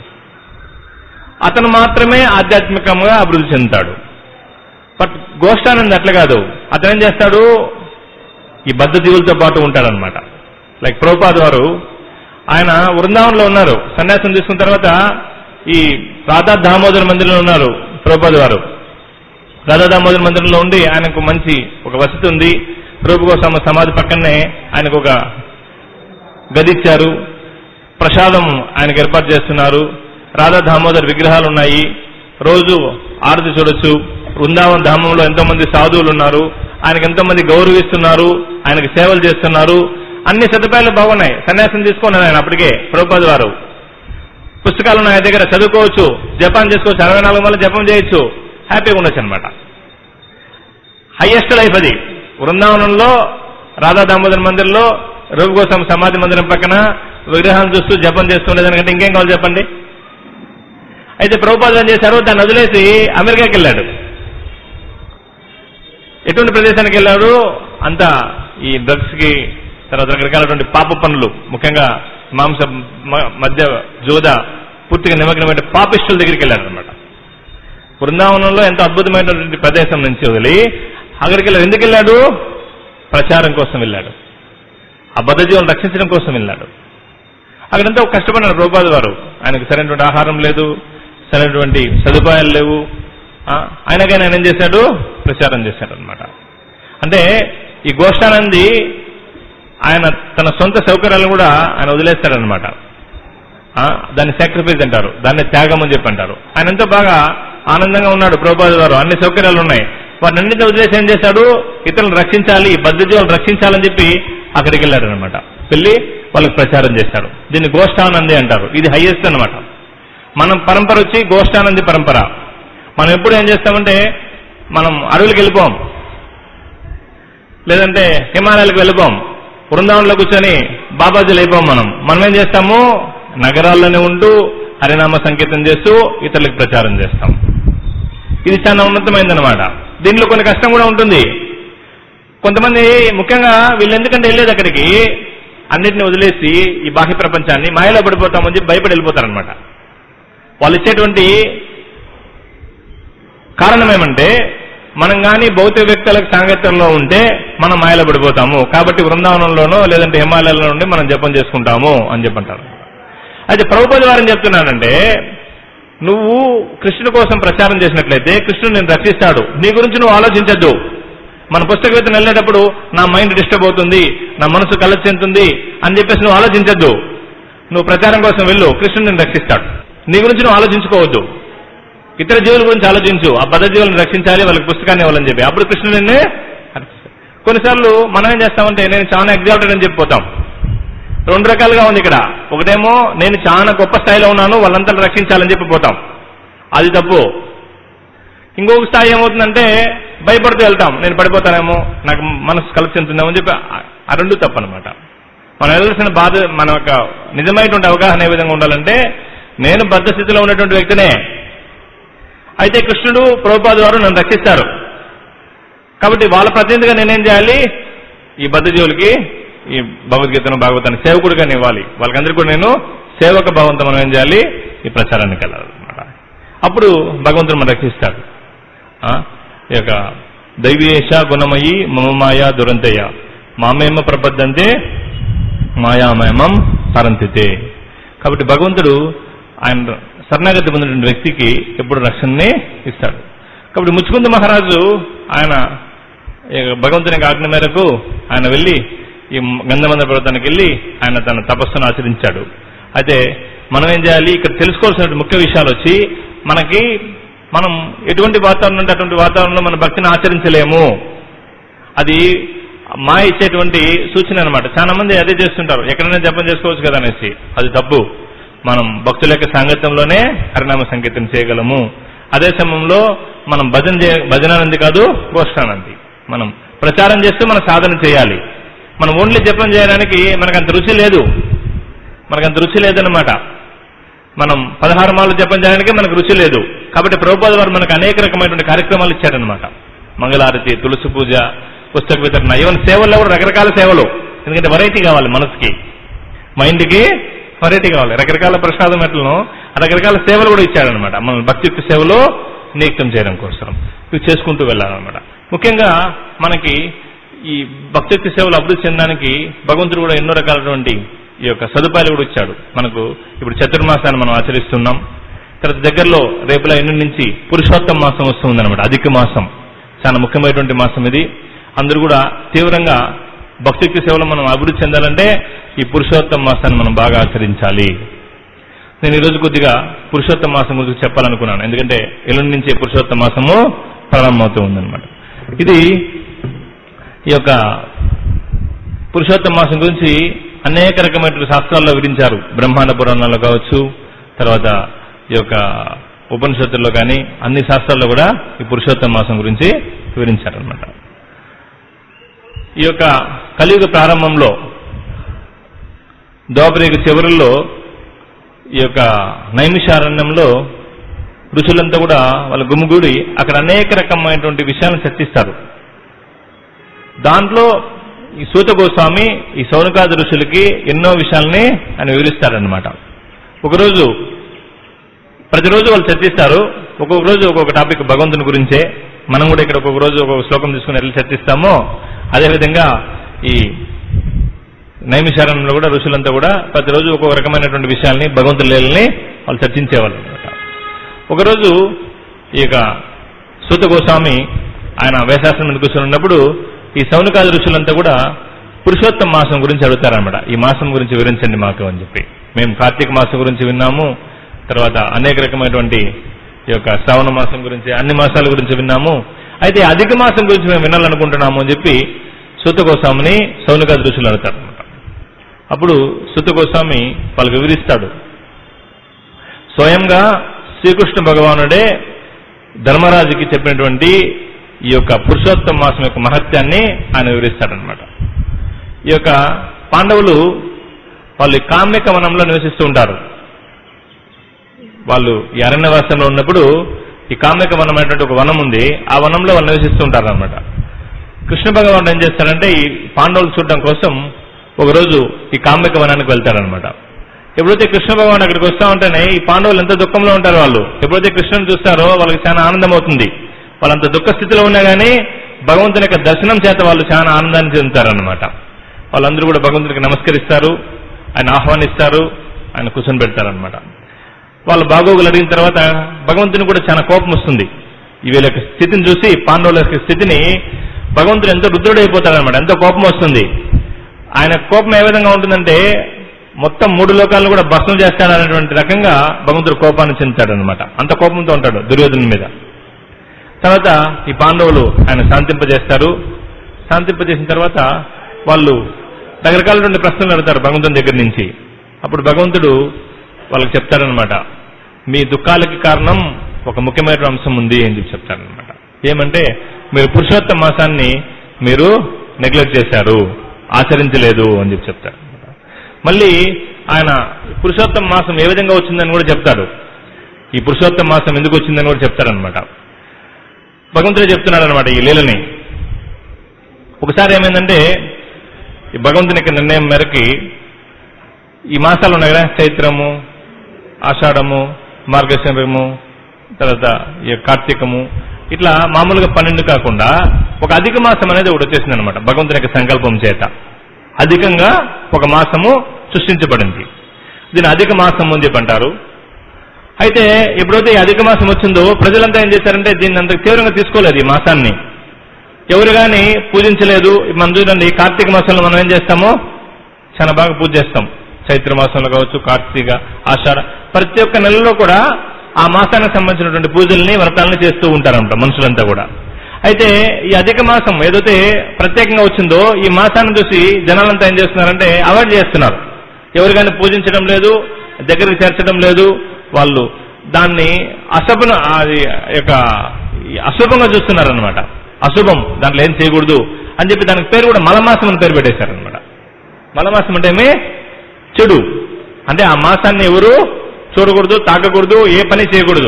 అతను మాత్రమే ఆధ్యాత్మికంగా అభివృద్ధి చెందుతాడు బట్ గోష్ఠానంది అట్లా కాదు అతను ఏం చేస్తాడు ఈ బద్ధ జీవులతో పాటు ఉంటాడనమాట లైక్ ప్రభుపాద్ వారు ఆయన వృందావనంలో ఉన్నారు సన్యాసం తీసుకున్న తర్వాత ఈ రాధా దామోదర్ మందిరంలో ఉన్నారు ప్రభుపాద్ వారు రాధా దామోదర్ మందిరంలో ఉండి ఆయనకు మంచి ఒక వసతి ఉంది ప్రభు కోసం సమాధి పక్కనే ఆయనకు ఒక గది ఇచ్చారు ప్రసాదం ఆయనకు ఏర్పాటు చేస్తున్నారు రాధా దామోదర్ విగ్రహాలు ఉన్నాయి రోజు ఆరతి చూడొచ్చు బృందావన్ ధామంలో ఎంతో మంది సాధువులు ఉన్నారు ఆయనకు ఎంతో మంది గౌరవిస్తున్నారు ఆయనకు సేవలు చేస్తున్నారు అన్ని సదుపాయాలు బాగున్నాయి సన్యాసం తీసుకున్నారు ఆయన అప్పటికే ప్రభుపాద్ వారు పుస్తకాలు నా దగ్గర చదువుకోవచ్చు జపం చేసుకోవచ్చు అరవై నాలుగు వందలు జపం చేయొచ్చు హ్యాపీగా ఉండొచ్చు అనమాట హైయెస్ట్ లైఫ్ అది బృందావనంలో రాధా దామోదర్ మందిర్లో రఘుగోసం సమాధి మందిరం పక్కన విగ్రహాలు చూస్తూ జపం చేస్తుండేదానికంటే ఇంకేం కావాలి చెప్పండి అయితే ప్రభుపాదం ఏం చేశారు దాన్ని వదిలేసి అమెరికాకి వెళ్ళాడు ఎటువంటి ప్రదేశానికి వెళ్ళారు అంతా ఈ డ్రగ్స్ కి తర్వాత రకరకాలటువంటి పాప పనులు ముఖ్యంగా మాంస మ- మధ్య జోద పూర్తిగా నిమగ్నమైన పాపిష్టుల దగ్గరికి వెళ్ళాడు అనమాట బృందావనంలో ఎంతో అద్భుతమైనటువంటి ప్రదేశం నుంచి వదిలి అక్కడికి వెళ్ళాడు ఎందుకు వెళ్ళాడు ప్రచారం కోసం వెళ్ళాడు ఆ బద్ధజీవులను రక్షించడం కోసం వెళ్ళాడు అక్కడంతా కష్టపడినాడు ప్రభుపాద వారు ఆయనకు సరైనటువంటి ఆహారం లేదు సరైనటువంటి సదుపాయాలు లేవు ఆ, అయినకైనా ఆయన ఏం చేశాడు ప్రచారం చేశాడు అనమాట అంటే ఈ గోష్ఠానంది ఆయన తన సొంత సౌకర్యాలను కూడా ఆయన వదిలేస్తాడనమాట ఆ, దాన్ని సాక్రిఫైస్ అంటారు దాన్ని త్యాగం అని చెప్పి అంటారు ఆయన ఎంతో బాగా ఆనందంగా ఉన్నాడు ప్రభుపాద గారు అన్ని సౌకర్యాలు ఉన్నాయి వాటిని అన్నింటినీ వదిలేసి ఏం చేశాడు ఇతరులను రక్షించాలి బద్ధజీవులను రక్షించాలని చెప్పి అక్కడికి వెళ్ళాడు అనమాట వెళ్ళి వాళ్ళకి ప్రచారం చేశారు దీన్ని గోష్ఠానంది అంటారు ఇది హైయెస్ట్ అన్నమాట మనం పరంపర వచ్చి గోష్ఠానంది పరంపర మనం ఎప్పుడు ఏం చేస్తామంటే మనం అడవులకు వెళ్ళిపోం లేదంటే హిమాలయాలకు వెళ్ళిపోం బృందావనంలో కూర్చొని బాబాజీలు అయిపోం మనం మనం ఏం చేస్తాము నగరాల్లోనే ఉంటూ హరినామ సంకీర్తన చేస్తూ ఇతరులకు ప్రచారం చేస్తాం ఇది చాలా ఉన్నతమైందనమాట దీనిలో కొన్ని కష్టం కూడా ఉంటుంది కొంతమంది ముఖ్యంగా వీళ్ళు ఎందుకంటే వెళ్ళేది అక్కడికి అన్నిటిని వదిలేసి ఈ బాహ్య ప్రపంచాన్ని మాయలో పడిపోతామని చెప్పి భయపడి వెళ్ళిపోతారనమాట వాళ్ళు ఇచ్చేటువంటి కారణం ఏమంటే మనం కానీ భౌతిక వ్యక్తులకు సాంగత్యంలో ఉంటే మనం మాయలో పడిపోతాము కాబట్టి బృందావనంలోనో లేదంటే హిమాలయాల్లో నుండి మనం జపం చేసుకుంటాము అని చెప్పంటారు అయితే ప్రభుపతి వారు ఏం చెప్తున్నానంటే నువ్వు కృష్ణుడి కోసం ప్రచారం చేసినట్లయితే కృష్ణుడు నేను రక్షిస్తాడు నీ గురించి నువ్వు ఆలోచించద్దు మన పుస్తకవేత్తను వెళ్ళేటప్పుడు నా మైండ్ డిస్టర్బ్ అవుతుంది నా మనసు కలర్ చెందుతుంది అని చెప్పేసి నువ్వు ఆలోచించద్దు నువ్వు ప్రచారం కోసం వెళ్ళు కృష్ణుడు నేను రక్షిస్తాడు నీ గురించి నువ్వు ఆలోచించుకోవద్దు ఇతర జీవుల గురించి ఆలోచించు ఆ బద్ధ జీవులను రక్షించాలి వాళ్ళకి పుస్తకాన్ని ఇవ్వాలని చెప్పి అప్పుడు కృష్ణుడు నిన్నే రక్షిస్తాడు. కొన్నిసార్లు మనం ఏం చేస్తామంటే నేను చాలా ఎగ్జాల్టెడ్ అని చెప్పిపోతాం రెండు రకాలుగా ఉంది ఇక్కడ ఒకటేమో నేను చాలా గొప్ప స్థాయిలో ఉన్నాను వాళ్ళంతా రక్షించాలని చెప్పి పోతాం అది తప్పు ఇంకొక స్థాయి ఏమవుతుందంటే భయపడుతూ వెళ్తాం నేను పడిపోతానేమో నాకు మనసు కలిసి చెందుతుందేమో అని చెప్పి ఆ- ఆ రెండు తప్పు అనమాట మనం వెళ్ళాల్సిన బాధ మన యొక్క నిజమైనటువంటి అవగాహన ఏ విధంగా ఉండాలంటే నేను బద్ధ స్థితిలో ఉన్నటువంటి వ్యక్తినే అయితే కృష్ణుడు ప్రభుపాద వారు నన్ను రక్షిస్తారు కాబట్టి వాళ్ళ ప్రతినిధిగా నేనేం చేయాలి ఈ బద్ధజీవులకి ఈ భగవద్గీతను భాగవతాన్ని సేవకుడిగా నేను ఇవ్వాలి వాళ్ళకందరికీ కూడా నేను సేవక భావంతో మనం ఏం చేయాలి ఈ ప్రచారానికి వెళ్ళాలన్నమాట అప్పుడు భగవంతుడు మనం రక్షిస్తాడు ఆ? ఈ యొక్క దైవీయేష గుణమయి మమ మాయా దురంతయ్య మామేమ ప్రబద్ధంతే మాయామయమం పరంతితే కాబట్టి భగవంతుడు ఆయన శరణాగతి పొందిన వ్యక్తికి ఎప్పుడు రక్షణనే ఇస్తాడు కాబట్టి ముచ్చుకుంద మహారాజు ఆయన ఈ భగవంతుని యొక్క ఆజ్ఞ మేరకు ఆయన వెళ్ళి ఈ గంధమంద పర్వతానికి వెళ్ళి ఆయన తన తపస్సును ఆచరించాడు అయితే మనం ఏం చేయాలి ఇక్కడ తెలుసుకోవాల్సిన ముఖ్య విషయాలు వచ్చి మనకి మనం ఎటువంటి వాతావరణం ఉంటే అటువంటి వాతావరణంలో మన భక్తిని ఆచరించలేము అది మా ఇచ్చేటువంటి సూచన అనమాట చాలా మంది అదే చేస్తుంటారు ఎక్కడైనా జపం చేసుకోవచ్చు కదా అనేసి అది తప్పు మనం భక్తుల యొక్క సాంగత్యంలోనే హరినామ సంకీర్తన చేయగలము అదే సమయంలో మనం భజన చే భజనానంది కాదు గోష్ఠానంది మనం ప్రచారం చేస్తూ మనం సాధన చేయాలి మనం ఓన్లీ జపం చేయడానికి మనకు అంత రుచి లేదు మనకు అంత రుచి లేదనమాట మనం పదహారు మాలు జపం చేయడానికి మనకు రుచి లేదు కాబట్టి ప్రభుపాద వారు మనకు అనేక రకమైనటువంటి కార్యక్రమాలు ఇచ్చారనమాట మంగళారతి తులసి పూజ పుస్తక వితరణ ఈవెన్ సేవల్లో కూడా రకరకాల సేవలు ఎందుకంటే వెరైటీ కావాలి మనసుకి మైండ్కి వెరైటీ కావాలి రకరకాల ప్రసాదం ఎట్లను రకరకాల సేవలు కూడా ఇచ్చారనమాట మన భక్తి యొక్క సేవలో నియుక్తం చేయడం కోసం ఇవి చేసుకుంటూ వెళ్ళాలన్నమాట ముఖ్యంగా మనకి ఈ భక్తి యొక్క సేవలు అభివృద్ధి చెందడానికి భగవంతుడు కూడా ఎన్నో రకాలటువంటి ఈ యొక్క సదుపాయాలు కూడా ఇచ్చాడు మనకు ఇప్పుడు చతుర్మాసాన్ని మనం ఆచరిస్తున్నాం తర్వాత దగ్గరలో రేపుల ఎన్ని నుంచి పురుషోత్తమ మాసం వస్తుందన్నమాట అధిక మాసం చాలా ముఖ్యమైనటువంటి మాసం ఇది అందరూ కూడా తీవ్రంగా భక్తి సేవలో మనం అభివృద్ధి చెందాలంటే ఈ పురుషోత్తమ మాసాన్ని మనం బాగా ఆచరించాలి నేను ఈరోజు కొద్దిగా పురుషోత్తమ మాసం గురించి చెప్పాలనుకున్నాను ఎందుకంటే ఎల్లుండి నుంచి పురుషోత్తమ మాసము ప్రారంభమవుతూ ఉందన్నమాట ఇది ఈ యొక్క పురుషోత్తమ మాసం గురించి అనేక రకమైనటువంటి శాస్త్రాల్లో వివరించారు బ్రహ్మాండ పురాణాల్లో కావచ్చు తర్వాత ఈ యొక్క ఉపనిషత్తుల్లో కానీ అన్ని శాస్త్రాల్లో కూడా ఈ పురుషోత్తమ మాసం గురించి వివరించారనమాట ఈ యొక్క కలియుగ ప్రారంభంలో ద్వాపరేక చివరిలో ఈ యొక్క నైమిషారణ్యంలో ఋషులంతా కూడా వాళ్ళ గుమిగూడి అక్కడ అనేక రకమైనటువంటి విషయాలను చర్చిస్తారు దాంట్లో ఈ సూత గోస్వామి ఈ సౌనకాది ఋషులకి ఎన్నో విషయాల్ని ఆయన వివరిస్తారనమాట ఒకరోజు ప్రతిరోజు వాళ్ళు చర్చిస్తారు ఒక్కొక్క రోజు ఒక్కొక్క టాపిక్ భగవంతుని గురించే మనం కూడా ఇక్కడ ఒక్కొక్క రోజు ఒక్కొక్క శ్లోకం తీసుకుని ఎట్లా చర్చిస్తామో అదేవిధంగా ఈ నైమిషారణంలో కూడా ఋషులంతా కూడా ప్రతిరోజు ఒక్కొక్క రకమైనటువంటి విషయాల్ని భగవంతుని లీలని వాళ్ళు చర్చించేవాళ్ళు అనమాట ఒకరోజు ఈ యొక్క సూత గోస్వామి ఆయన వేశాస్త్రం మీద కూర్చొని ఉన్నప్పుడు ఈ సౌనకాది ఋషులంతా కూడా పురుషోత్తమ మాసం గురించి అడుగుతారనమాట ఈ మాసం గురించి వివరించండి మాకు అని చెప్పి మేము కార్తీక మాసం గురించి విన్నాము తర్వాత అనేక రకమైనటువంటి ఈ యొక్క శ్రావణ మాసం గురించి అన్ని మాసాల గురించి విన్నాము అయితే అధిక మాసం గురించి మేము వినాలనుకుంటున్నాము అని చెప్పి సూత గోస్వామిని సౌనకాది ఋషులు అడుగుతారు అనమాట అప్పుడు సూత గోస్వామి వాళ్ళకి వివరిస్తాడు స్వయంగా శ్రీకృష్ణ భగవానుడే ధర్మరాజుకి చెప్పినటువంటి ఈ యొక్క పురుషోత్తమ మాసం యొక్క మహత్యాన్ని ఆయన వివరిస్తాడనమాట ఈ యొక్క పాండవులు వాళ్ళు ఈ కామ్యక వనంలో నివసిస్తూ ఉంటారు వాళ్ళు ఈ అరణ్యవాసంలో ఉన్నప్పుడు ఈ కామ్యక వనం అనేటువంటి ఒక వనం ఉంది ఆ వనంలో వాళ్ళు నివసిస్తూ ఉంటారు అనమాట కృష్ణ భగవానుడు ఏం చేస్తారంటే ఈ పాండవులు చూడడం కోసం ఒకరోజు ఈ కామ్యక వనానికి వెళ్తారనమాట ఎప్పుడైతే కృష్ణ భగవాన్ అక్కడికి వస్తా ఉంటేనే ఈ పాండవులు ఎంత దుఃఖంలో ఉంటారు వాళ్ళు ఎప్పుడైతే కృష్ణుని చూస్తారో వాళ్ళకి చాలా ఆనందం అవుతుంది వాళ్ళంత దుఃఖ స్థితిలో ఉన్నా కానీ భగవంతుని యొక్క దర్శనం చేత వాళ్ళు చాలా ఆనందాన్ని చెందుతారనమాట వాళ్ళందరూ కూడా భగవంతునికి నమస్కరిస్తారు ఆయన ఆహ్వానిస్తారు ఆయన కూర్చొని పెడతారనమాట వాళ్ళు బాగోగులు అడిగిన తర్వాత భగవంతుని కూడా చాలా కోపం వస్తుంది ఈ వీళ్ళ యొక్క స్థితిని చూసి పాండవుల యొక్క స్థితిని భగవంతుడు ఎంతో రుద్రుడైపోతాడనమాట ఎంతో కోపం వస్తుంది ఆయన కోపం ఏ విధంగా ఉంటుందంటే మొత్తం మూడు లోకాలను కూడా భస్మం చేస్తాడనేటువంటి రకంగా భగవంతుడు కోపాన్ని చెందుతాడనమాట అంత కోపంతో ఉంటాడు దుర్యోధను మీద తర్వాత ఈ పాండవులు ఆయన శాంతింపజేస్తారు శాంతింపజేసిన తర్వాత వాళ్ళు రకరకాలటువంటి ప్రశ్నలు అడుగుతారు భగవంతుని దగ్గర నుంచి అప్పుడు భగవంతుడు వాళ్ళకి చెప్తాడనమాట మీ దుఃఖాలకి కారణం ఒక ముఖ్యమైన అంశం ఉంది అని చెప్పి చెప్తాడనమాట ఏమంటే మీరు పురుషోత్తమ మాసాన్ని మీరు నెగ్లెక్ట్ చేశారు ఆచరించలేదు అని చెప్పి చెప్తారు మళ్ళీ ఆయన పురుషోత్తమ మాసం ఏ విధంగా వచ్చిందని కూడా చెప్తాడు ఈ పురుషోత్తమ మాసం ఎందుకు వచ్చిందని కూడా చెప్తారనమాట భగవంతుడే చెప్తున్నాడు అనమాట ఈ లీలని ఒకసారి ఏమైందంటే ఈ భగవంతుని యొక్క నిర్ణయం మేరకి ఈ మాసాలు ఉన్నాయి కదా చైత్రము ఆషాఢము మార్గశిరము తర్వాత ఈ కార్తీకము ఇట్లా మామూలుగా పన్నెండు కాకుండా ఒక అధిక మాసం అనేది ఒకటి వచ్చేసింది అనమాట భగవంతుని యొక్క సంకల్పం చేత అధికంగా ఒక మాసము సృష్టించబడింది దీని అధిక మాసం అని చెప్పి అంటారు అయితే ఎప్పుడైతే ఈ అధిక మాసం వచ్చిందో ప్రజలంతా ఏం చేశారంటే దీన్ని అంత తీవ్రంగా తీసుకోలేదు ఈ మాసాన్ని ఎవరు కానీ పూజించలేదు మనం చూడండి కార్తీక మాసంలో మనం ఏం చేస్తామో చాలా బాగా పూజ చేస్తాం చైత్ర మాసంలో కావచ్చు కార్తీక ఆషాఢ ప్రతి ఒక్క నెలలో కూడా ఆ మాసానికి సంబంధించినటువంటి పూజల్ని వ్రతాలని చేస్తూ ఉంటారంట మనుషులంతా కూడా అయితే ఈ అధిక మాసం ఏదైతే ప్రత్యేకంగా వచ్చిందో ఈ మాసాన్ని చూసి జనాలంతా ఏం చేస్తున్నారంటే అవాయిడ్ చేస్తున్నారు ఎవరు కానీ పూజించడం లేదు దగ్గరికి చేర్చడం లేదు వాళ్ళు దాన్ని అశుభ అది యొక్క ఈ అశుభంగా చూస్తున్నారనమాట అశుభం దాంట్లో ఏం చేయకూడదు అని చెప్పి దానికి పేరు కూడా మలమాసం అని పేరు పెట్టేశారనమాట మలమాసం అంటే ఏమి చెడు అంటే ఆ మాసాన్ని ఎవరు చూడకూడదు తాకకూడదు ఏ పని చేయకూడదు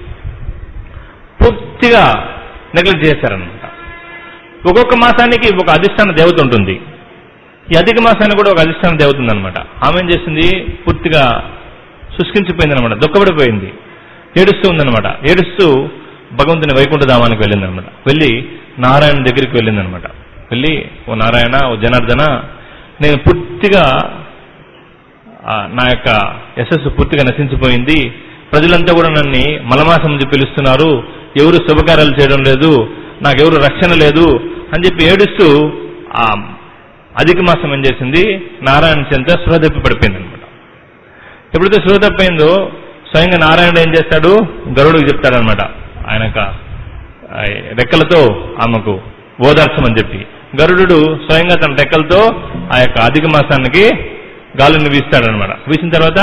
పూర్తిగా నెగ్లెక్ట్ చేశారనమాట ఒక్కొక్క మాసానికి ఒక అధిష్టాన దేవత ఉంటుంది ఈ అధిక మాసానికి కూడా ఒక అధిష్టాన దేవత ఉందన్నమాట ఆమె ఏం చేసింది పూర్తిగా శుష్కించిపోయింది అనమాట దుఃఖపడిపోయింది ఏడుస్తూ ఉందన్నమాట ఏడుస్తూ భగవంతుని వైకుంఠధామానికి వెళ్ళిందనమాట వెళ్ళి నారాయణ దగ్గరికి వెళ్ళిందనమాట వెళ్ళి ఓ నారాయణ ఓ జనార్దన నేను పూర్తిగా ఆ, నా యొక్క యశస్సు పూర్తిగా నశించిపోయింది ప్రజలంతా కూడా నన్ను మలమాసం నుంచి పిలుస్తున్నారు ఎవరు శుభకార్యాలు చేయడం లేదు నాకెవరు రక్షణ లేదు అని చెప్పి ఏడుస్తూ ఆ అధిక మాసం ఏం చేసింది నారాయణ చెంత స్పృహ తప్పి పడిపోయింది అనమాట ఎప్పుడైతే స్పృహ తప్పిందో స్వయంగా నారాయణుడు ఏం చేస్తాడు గరుడుకి చెప్తాడనమాట ఆయన యొక్క ఆ, రెక్కలతో ఆమెకు ఓదార్చమని చెప్పి గరుడు స్వయంగా తన రెక్కలతో ఆ యొక్క అధిక మాసానికి గాలిని వీస్తాడనమాట వీసిన తర్వాత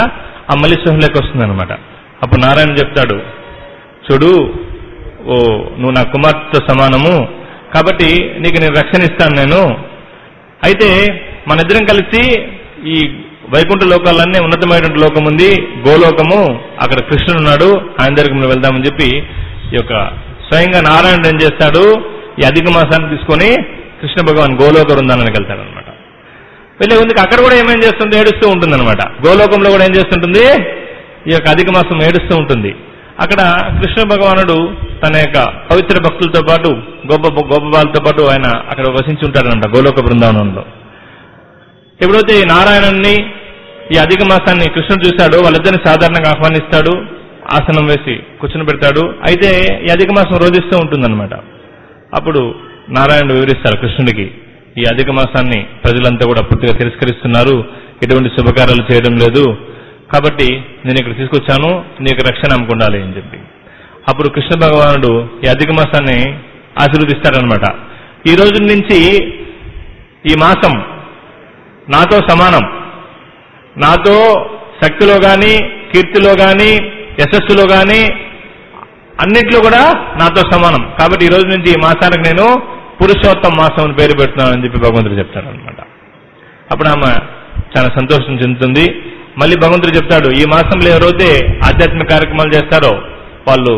ఆ మళ్ళీ సృహలోకి వస్తుంది అనమాట అప్పుడు నారాయణ చెప్తాడు చూడు ఓ నువ్వు నా కుమార్తెతో సమానము కాబట్టి నీకు నేను రక్షణ ఇస్తాను నేను అయితే మన ఇద్దరం కలిసి ఈ వైకుంఠ లోకాలన్నీ ఉన్నతమైనటువంటి లోకం ఉంది గోలోకము అక్కడ కృష్ణుడు ఉన్నాడు ఆయన దగ్గరికి మనం వెళ్దామని చెప్పి ఈ యొక్క స్వయంగా నారాయణుడు ఏం చేస్తాడు ఈ అధిక మాసాన్ని తీసుకొని కృష్ణ భగవాన్ గోలోక బృందానికి వెళ్తాడు అనమాట వెళ్ళే ముందుకు అక్కడ కూడా ఏమేం చేస్తుంది ఏడుస్తూ ఉంటుంది అనమాట గోలోకంలో కూడా ఏం చేస్తుంటుంది ఈ యొక్క అధిక మాసం ఏడుస్తూ ఉంటుంది అక్కడ కృష్ణ భగవానుడు తన యొక్క పవిత్ర భక్తులతో పాటు గొప్ప గోపబాలతో పాటు ఆయన అక్కడ వసించి ఉంటాడనమాట గోలోక బృందావనంలో ఎప్పుడైతే ఈ నారాయణుణ్ణి ఈ అధిక మాసాన్ని కృష్ణుడు చూశాడో వాళ్ళిద్దరిని సాధారణంగా ఆహ్వానిస్తాడు ఆసనం వేసి కూర్చుని పెడతాడు అయితే ఈ అధిక మాసం రోధిస్తూ ఉంటుందన్నమాట అప్పుడు నారాయణుడు వివరిస్తారు కృష్ణుడికి ఈ అధిక మాసాన్ని ప్రజలంతా కూడా పూర్తిగా తిరస్కరిస్తున్నారు ఎటువంటి శుభకార్యాలు చేయడం లేదు కాబట్టి నేను ఇక్కడ తీసుకొచ్చాను నీకు రక్షణ అమ్ముకుండాలి అని చెప్పి అప్పుడు కృష్ణ భగవానుడు ఈ అధిక మాసాన్ని ఆశీర్వదిస్తాడనమాట ఈ రోజు నుంచి ఈ మాసం నాతో సమానం నాతో శక్తిలో గాని కీర్తిలో గాని యశస్సులో గాని అన్నిట్లో కూడా నాతో సమానం కాబట్టి ఈ రోజు నుంచి ఈ మాసానికి నేను పురుషోత్తమ మాసం అని పేరు పెడుతున్నానని చెప్పి భగవంతుడు చెప్తాడు అనమాట అప్పుడు ఆమె చాలా సంతోషం చెందుతుంది మళ్ళీ భగవంతుడు చెప్తాడు ఈ మాసంలో ఎవరైతే ఆధ్యాత్మిక కార్యక్రమాలు చేస్తారో వాళ్ళు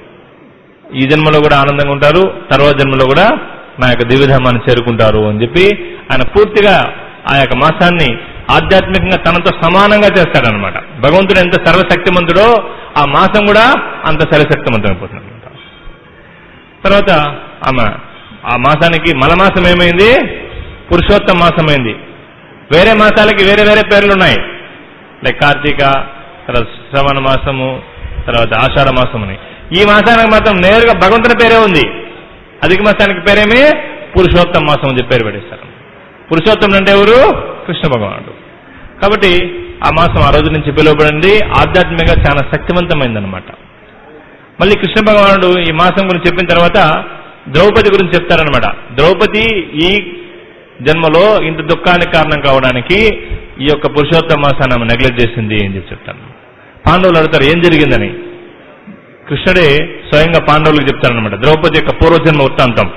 ఈ జన్మలో కూడా ఆనందంగా ఉంటారు తర్వాత జన్మలో కూడా నా యొక్క దివ్యధామాన్ని చేరుకుంటారు అని చెప్పి ఆయన పూర్తిగా ఆ యొక్క మాసాన్ని ఆధ్యాత్మికంగా తనతో సమానంగా చేస్తాడనమాట భగవంతుడు ఎంత సర్వశక్తిమంతుడో ఆ మాసం కూడా అంత సర్వశక్తిమంతమైపోతుంది అనమాట తర్వాత ఆమె ఆ మాసానికి మలమాసం ఏమైంది పురుషోత్తమ మాసమైంది వేరే మాసాలకి వేరే వేరే పేర్లు ఉన్నాయి లైక్ కార్తీక తర్వాత శ్రవణ మాసము తర్వాత ఆషాఢ మాసం అని ఈ మాసానికి మాత్రం నేరుగా భగవంతుని పేరే ఉంది అధిక మాసానికి పేరేమి పురుషోత్తమ మాసం అని చెప్పి పేరు పెట్టేస్తారు పురుషోత్తముడు అంటే ఎవరు కృష్ణ భగవానుడు కాబట్టి ఆ మాసం ఆ రోజు నుంచి పిలువబడింది ఆధ్యాత్మికంగా చాలా శక్తివంతమైందనమాట మళ్ళీ కృష్ణ భగవానుడు ఈ మాసం గురించి చెప్పిన తర్వాత ద్రౌపది గురించి చెప్తారనమాట ద్రౌపది ఈ జన్మలో ఇంత దుఃఖానికి కారణం కావడానికి ఈ యొక్క పురుషోత్తమ మాసాన్ని ఆమె నెగ్లెక్ట్ చేసింది అని చెప్పి చెప్తాను పాండవులు అడుగుతారు ఏం జరిగిందని కృష్ణుడే స్వయంగా పాండవులకు చెప్తారనమాట ద్రౌపది యొక్క పూర్వజన్మ వృత్తాంతం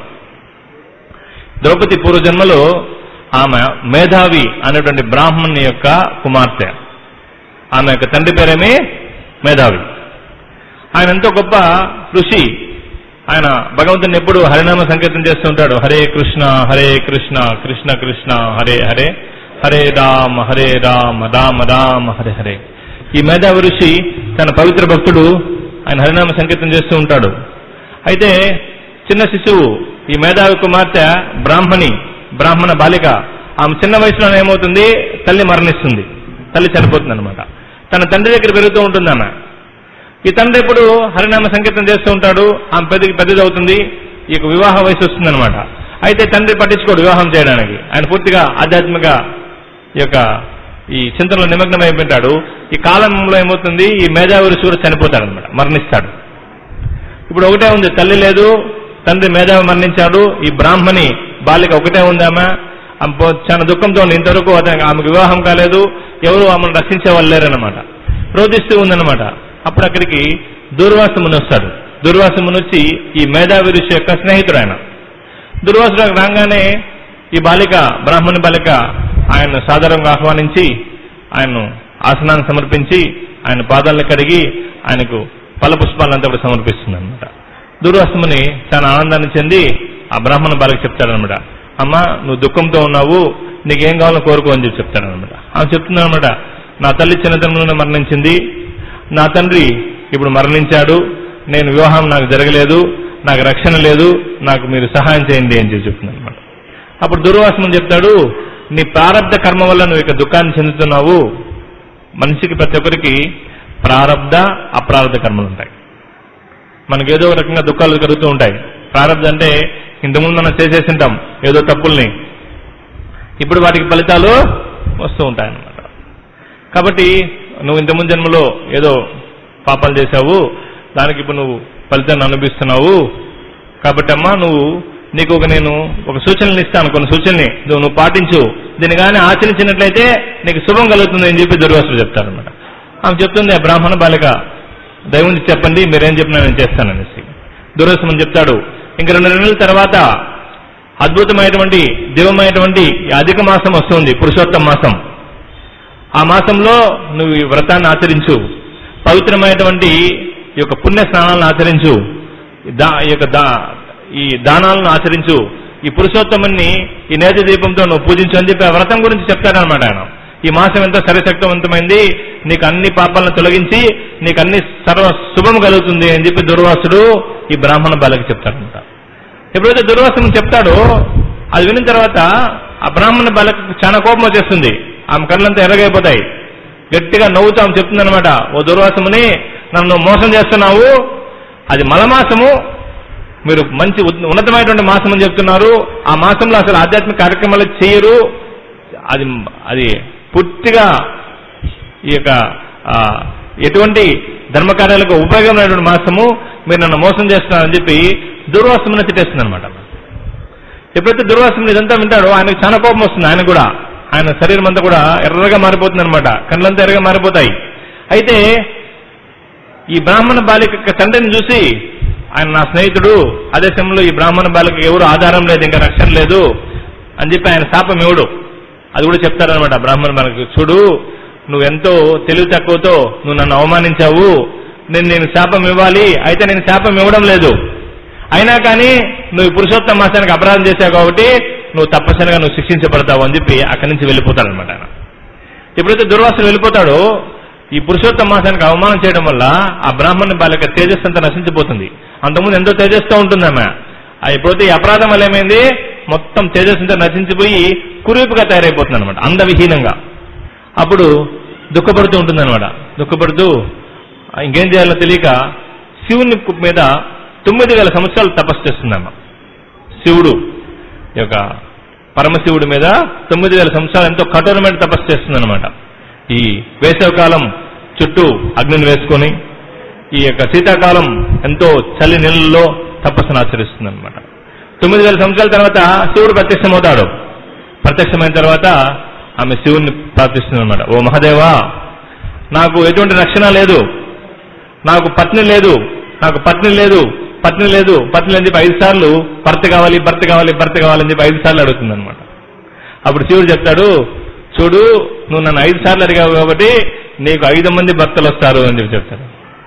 ద్రౌపది పూర్వజన్మలో ఆమె మేధావి అనేటువంటి బ్రాహ్మణుని యొక్క కుమార్తె ఆమె యొక్క తండ్రి పేరేమి మేధావి ఆయన ఎంతో గొప్ప ఋషి ఆయన భగవంతుని ఎప్పుడు హరినామ సంకీర్తన చేస్తూ ఉంటాడు హరే కృష్ణ హరే కృష్ణ కృష్ణ కృష్ణ హరే హరే హరే రామ హరే రామ రామ రామ హరే హరే ఈ మేధావి ఋషి తన పవిత్ర భక్తుడు ఆయన హరినామ సంకీర్తన చేస్తూ ఉంటాడు అయితే చిన్న శిశువు ఈ మేధావి కుమార్తె బ్రాహ్మణి బ్రాహ్మణ బాలిక ఆమె చిన్న వయసులో ఏమవుతుంది తల్లి మరణిస్తుంది తల్లి చనిపోతుంది అనమాట తన తండ్రి దగ్గర పెరుగుతూ ఉంటుంది ఆమె ఈ తండ్రి ఇప్పుడు హరినామ సంకీర్తన చేస్తూ ఉంటాడు ఆమె పెద్దకి పెద్దది అవుతుంది ఈ యొక్క వివాహ వయసు వస్తుంది అనమాట అయితే తండ్రి పట్టించుకోడు వివాహం చేయడానికి ఆయన పూర్తిగా ఆధ్యాత్మిక ఈ యొక్క ఈ చింతనలో నిమగ్నం అయిపోయింటాడు ఈ కాలంలో ఏమవుతుంది ఈ మేధావి ఋషి కూడా చనిపోతాడు అనమాట మరణిస్తాడు ఇప్పుడు ఒకటే ఉంది తల్లి లేదు తండ్రి మేధావి మరణించాడు ఈ బ్రాహ్మణి బాలిక ఒకటే ఉంది ఆమె ఆమె పో- చాలా దుఃఖంతో ఉంది ఇంతవరకు అతనికి ఆమెకు వివాహం కాలేదు ఎవరు ఆమెను రక్షించే వాళ్ళు లేరనమాట రోధిస్తూ ఉందన్నమాట అప్పుడు అక్కడికి దూర్వాసముని వస్తాడు దూర్వాసముని వచ్చి ఈ మేధావి ఋషి యొక్క స్నేహితుడు ఆయన దుర్వాసుడు రాగానే ఈ బాలిక బ్రాహ్మణి బాలిక ఆయన సాధారణంగా ఆహ్వానించి ఆయన్ను ఆసనాన్ని సమర్పించి ఆయన పాదాలను కడిగి ఆయనకు ఫల పుష్పాలంతా కూడా సమర్పిస్తుంది అనమాట దుర్వాసముని చాలా ఆనందాన్ని చెంది ఆ బ్రాహ్మణ బాలిక చెప్తాడనమాట అమ్మా నువ్వు దుఃఖంతో ఉన్నావు నీకేం కావాలో కోరుకో అని చెప్పి చెప్తాడనమాట ఆమె చెప్తుందనమాట నా తల్లి చిన్నతనంలోనే మరణించింది నా తండ్రి ఇప్పుడు మరణించాడు నేను వివాహం నాకు జరగలేదు నాకు రక్షణ లేదు నాకు మీరు సహాయం చేయండి అని చెప్పి చెప్తుంది అనమాట అప్పుడు దుర్వాసనం చెప్తాడు నీ ప్రారంధ కర్మ వల్ల నువ్వు ఇక దుఃఖాన్ని చెందుతున్నావు మనిషికి ప్రతి ఒక్కరికి ప్రారంధ అప్రారంధ కర్మలు ఉంటాయి మనకి ఏదో ఒక రకంగా దుఃఖాలు కలుగుతూ ఉంటాయి ప్రారంధ అంటే ఇంతకుముందు మనం చేసేసి ఉంటాం ఏదో తప్పుల్ని ఇప్పుడు వాటికి ఫలితాలు వస్తూ ఉంటాయి అన్నమాట కాబట్టి నువ్వు ఇంతకుముందు జన్మలో ఏదో పాపాలు చేశావు దానికి ఇప్పుడు నువ్వు ఫలితాన్ని అనుభవిస్తున్నావు కాబట్టి అమ్మా నువ్వు నీకు ఒక నేను ఒక సూచనలు ఇస్తాను కొన్ని సూచనల్ని నువ్వు నువ్వు పాటించు దీన్ని కానీ ఆచరించినట్లయితే నీకు శుభం కలుగుతుంది అని చెప్పి దుర్వాసులు చెప్తారనమాట ఆమె చెప్తుంది ఆ బ్రాహ్మణ బాలిక దైవుని చెప్పండి మీరేం చెప్పినా నేను చేస్తాననేసి దురస్మని చెప్తాడు ఇంక రెండు నెలల తర్వాత అద్భుతమైనటువంటి దివ్యమైనటువంటి ఈ అధిక మాసం వస్తుంది పురుషోత్తమ మాసం ఆ మాసంలో నువ్వు ఈ వ్రతాన్ని ఆచరించు పవిత్రమైనటువంటి ఈ యొక్క పుణ్య స్నానాలను ఆచరించు దా ఈ యొక్క దా ఈ దానాలను ఆచరించు ఈ పురుషోత్తముని ఈ నేత దీపంతో నువ్వు పూజించు అని చెప్పి ఆ వ్రతం గురించి చెప్తాడనమాట ఆయన ఈ మాసం ఎంతో సరిశక్తవంతమైంది నీకు అన్ని పాపాలను తొలగించి నీకు అన్ని సర్వ శుభం కలుగుతుంది అని చెప్పి దుర్వాసుడు ఈ బ్రాహ్మణ బాలకి చెప్తాడనమాట ఎప్పుడైతే దుర్వాసుని చెప్తాడో అది విన్న తర్వాత ఆ బ్రాహ్మణ బాలకు చాలా కోపం వచ్చేస్తుంది ఆమె కళ్ళంతా ఎర్రగైపోతాయి గట్టిగా నవ్వుతూ ఆమె చెప్తుందనమాట ఓ దుర్వాసముని నన్ను మోసం చేస్తున్నావు అది మలమాసము మీరు మంచి ఉన్- ఉన్నతమైనటువంటి మాసం అని చెప్తున్నారు ఆ మాసంలో అసలు ఆధ్యాత్మిక కార్యక్రమాలు చేయరు అది అది పూర్తిగా ఈ యొక్క ఆ, ఎటువంటి ధర్మకార్యాలకు ఉపయోగమైనటువంటి మాసము మీరు నన్ను మోసం చేస్తున్నారని చెప్పి దుర్వాసముని తిట్టేస్తుంది అనమాట ఎప్పుడైతే దుర్వాసముని ఇదంతా వింటాడో ఆయనకు చాలా కోపం వస్తుంది ఆయన కూడా ఆయన శరీరం అంతా కూడా ఎర్రగా మారిపోతుంది అనమాట కళ్ళంతా ఎర్రగా మారిపోతాయి అయితే ఈ బ్రాహ్మణ బాలిక యొక్క తండ్రిని చూసి ఆయన నా స్నేహితుడు అదే సమయంలో ఈ బ్రాహ్మణ బాలిక ఎవరు ఆధారం లేదు ఇంకా రక్షణ లేదు అని చెప్పి ఆయన శాపం ఇవ్వడు అది కూడా చెప్తారనమాట బ్రాహ్మణ బాలిక చూడు నువ్వు ఎంతో తెలివి తక్కువతో నువ్వు నన్ను అవమానించావు నేను నేను శాపం ఇవ్వాలి అయితే నేను శాపం ఇవ్వడం లేదు అయినా కానీ నువ్వు ఈ పురుషోత్తమ మాసానికి అపరాధం చేశావు కాబట్టి నువ్వు తప్పనిసరిగా నువ్వు శిక్షించబడతావు అని చెప్పి అక్కడి నుంచి వెళ్ళిపోతాడనమాట ఆయన ఎప్పుడైతే దుర్వాసన వెళ్ళిపోతాడో ఈ పురుషోత్తమ మాసానికి అవమానం చేయడం వల్ల ఆ బ్రాహ్మణ బాలిక తేజస్సు అంతా నశించిపోతుంది అంతకుముందు ఎంతో తేజస్తో ఉంటుంది ఆమె ఆ ఎప్పుడైతే ఈ అపరాధం వల్ల ఏమైంది మొత్తం తేజస్సు అంతా నశించిపోయి కురీపుగా తయారైపోతుంది అనమాట అందవిహీనంగా అప్పుడు దుఃఖపడుతూ ఉంటుంది అనమాట దుఃఖపడుతూ ఆ, ఇంకేం చేయాలో తెలియక శివుని మీద తొమ్మిది వేల సంవత్సరాలు తపస్సు చేస్తుందమ్మ శివుడు ఈ యొక్క పరమశివుడి మీద తొమ్మిది వేల సంవత్సరాలు ఎంతో కఠోరమైన తపస్సు చేస్తుందన్నమాట ఈ వేసవకాలం చుట్టూ అగ్నిని వేసుకొని ఈ యొక్క శీతాకాలం ఎంతో చలి నెలల్లో తపస్సును ఆచరిస్తుంది అనమాట తొమ్మిది వేల సంవత్సరాల తర్వాత శివుడు ప్రత్యక్షమవుతాడు ప్రత్యక్షమైన తర్వాత ఆమె శివుణ్ణి ప్రార్థిస్తుంది అనమాట ఓ మహాదేవా నాకు ఎటువంటి రక్షణ లేదు నాకు పత్ని లేదు నాకు పత్ని లేదు పత్ని లేదు పత్ని అని చెప్పి ఐదు సార్లు భర్త కావాలి భర్త కావాలి భర్త కావాలని చెప్పి ఐదు సార్లు అడుగుతుంది అనమాట అప్పుడు శివుడు చెప్తాడు చూడు నువ్వు నన్ను ఐదు సార్లు అడిగావు కాబట్టి నీకు ఐదు మంది భర్తలు వస్తారు అని చెప్పి చెప్తాడు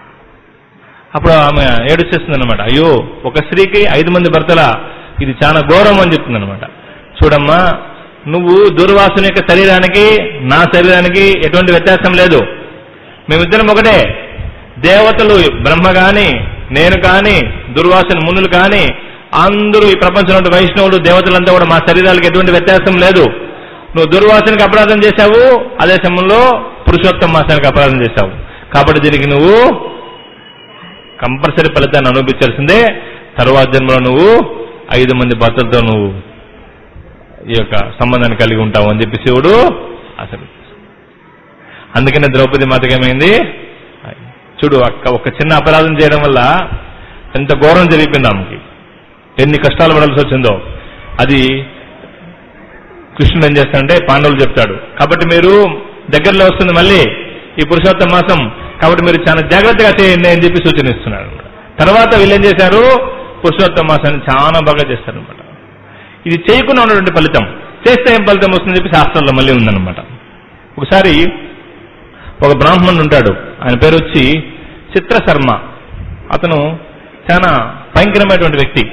అప్పుడు ఆమె ఏడుచేస్తుంది అనమాట అయ్యో ఒక స్త్రీకి ఐదు మంది భర్తల ఇది చాలా ఘోరం అని చెప్తుంది అనమాట చూడమ్మా నువ్వు దుర్వాసుని యొక్క శరీరానికి నా శరీరానికి ఎటువంటి వ్యత్యాసం లేదు మేమిద్దరం ఒకటే దేవతలు బ్రహ్మ గాని నేను కాని దుర్వాసన మునులు కాని అందరూ ఈ ప్రపంచంలో వైష్ణవులు దేవతలంతా కూడా మా శరీరాలకు ఎటువంటి వ్యత్యాసం లేదు నువ్వు దుర్వాసనకి అపరాధం చేశావు అదే సమయంలో పురుషోత్తమ మాసానికి అపరాధం చేశావు కాబట్టి దీనికి నువ్వు కంపల్సరీ ఫలితాన్ని అనుభవించాల్సిందే తరువాత జన్మలో నువ్వు ఐదు మంది భర్తలతో నువ్వు ఈ యొక్క సంబంధాన్ని కలిగి ఉంటావు అని చెప్పి శివుడు అసలు అందుకనే ద్రౌపది మాతకి ఏమైంది చూడు అక్క ఒక చిన్న అపరాధం చేయడం వల్ల ఎంత ఘోరం జరిగిపోయింది ఆమెకి ఎన్ని కష్టాలు పడాల్సి వచ్చిందో అది కృష్ణుడు ఏం చేస్తాడంటే పాండవులు చెప్తాడు కాబట్టి మీరు దగ్గరలో వస్తుంది మళ్ళీ ఈ పురుషోత్తమ మాసం కాబట్టి మీరు చాలా జాగ్రత్తగా చేయండి అని చెప్పి సూచన ఇస్తున్నాడు తర్వాత వీళ్ళు ఏం చేశారు పురుషోత్తమ మాసాన్ని చాలా బాగా చేస్తారనమాట ఇది చేయకుండా ఉన్నటువంటి ఫలితం చేస్తే ఏం ఫలితం వస్తుందని చెప్పి శాస్త్రంలో మళ్ళీ ఉందన్నమాట ఒకసారి ఒక బ్రాహ్మణుడు ఉంటాడు ఆయన పేరు వచ్చి చిత్రశర్మ అతను చాలా భయంకరమైనటువంటి వ్యక్తి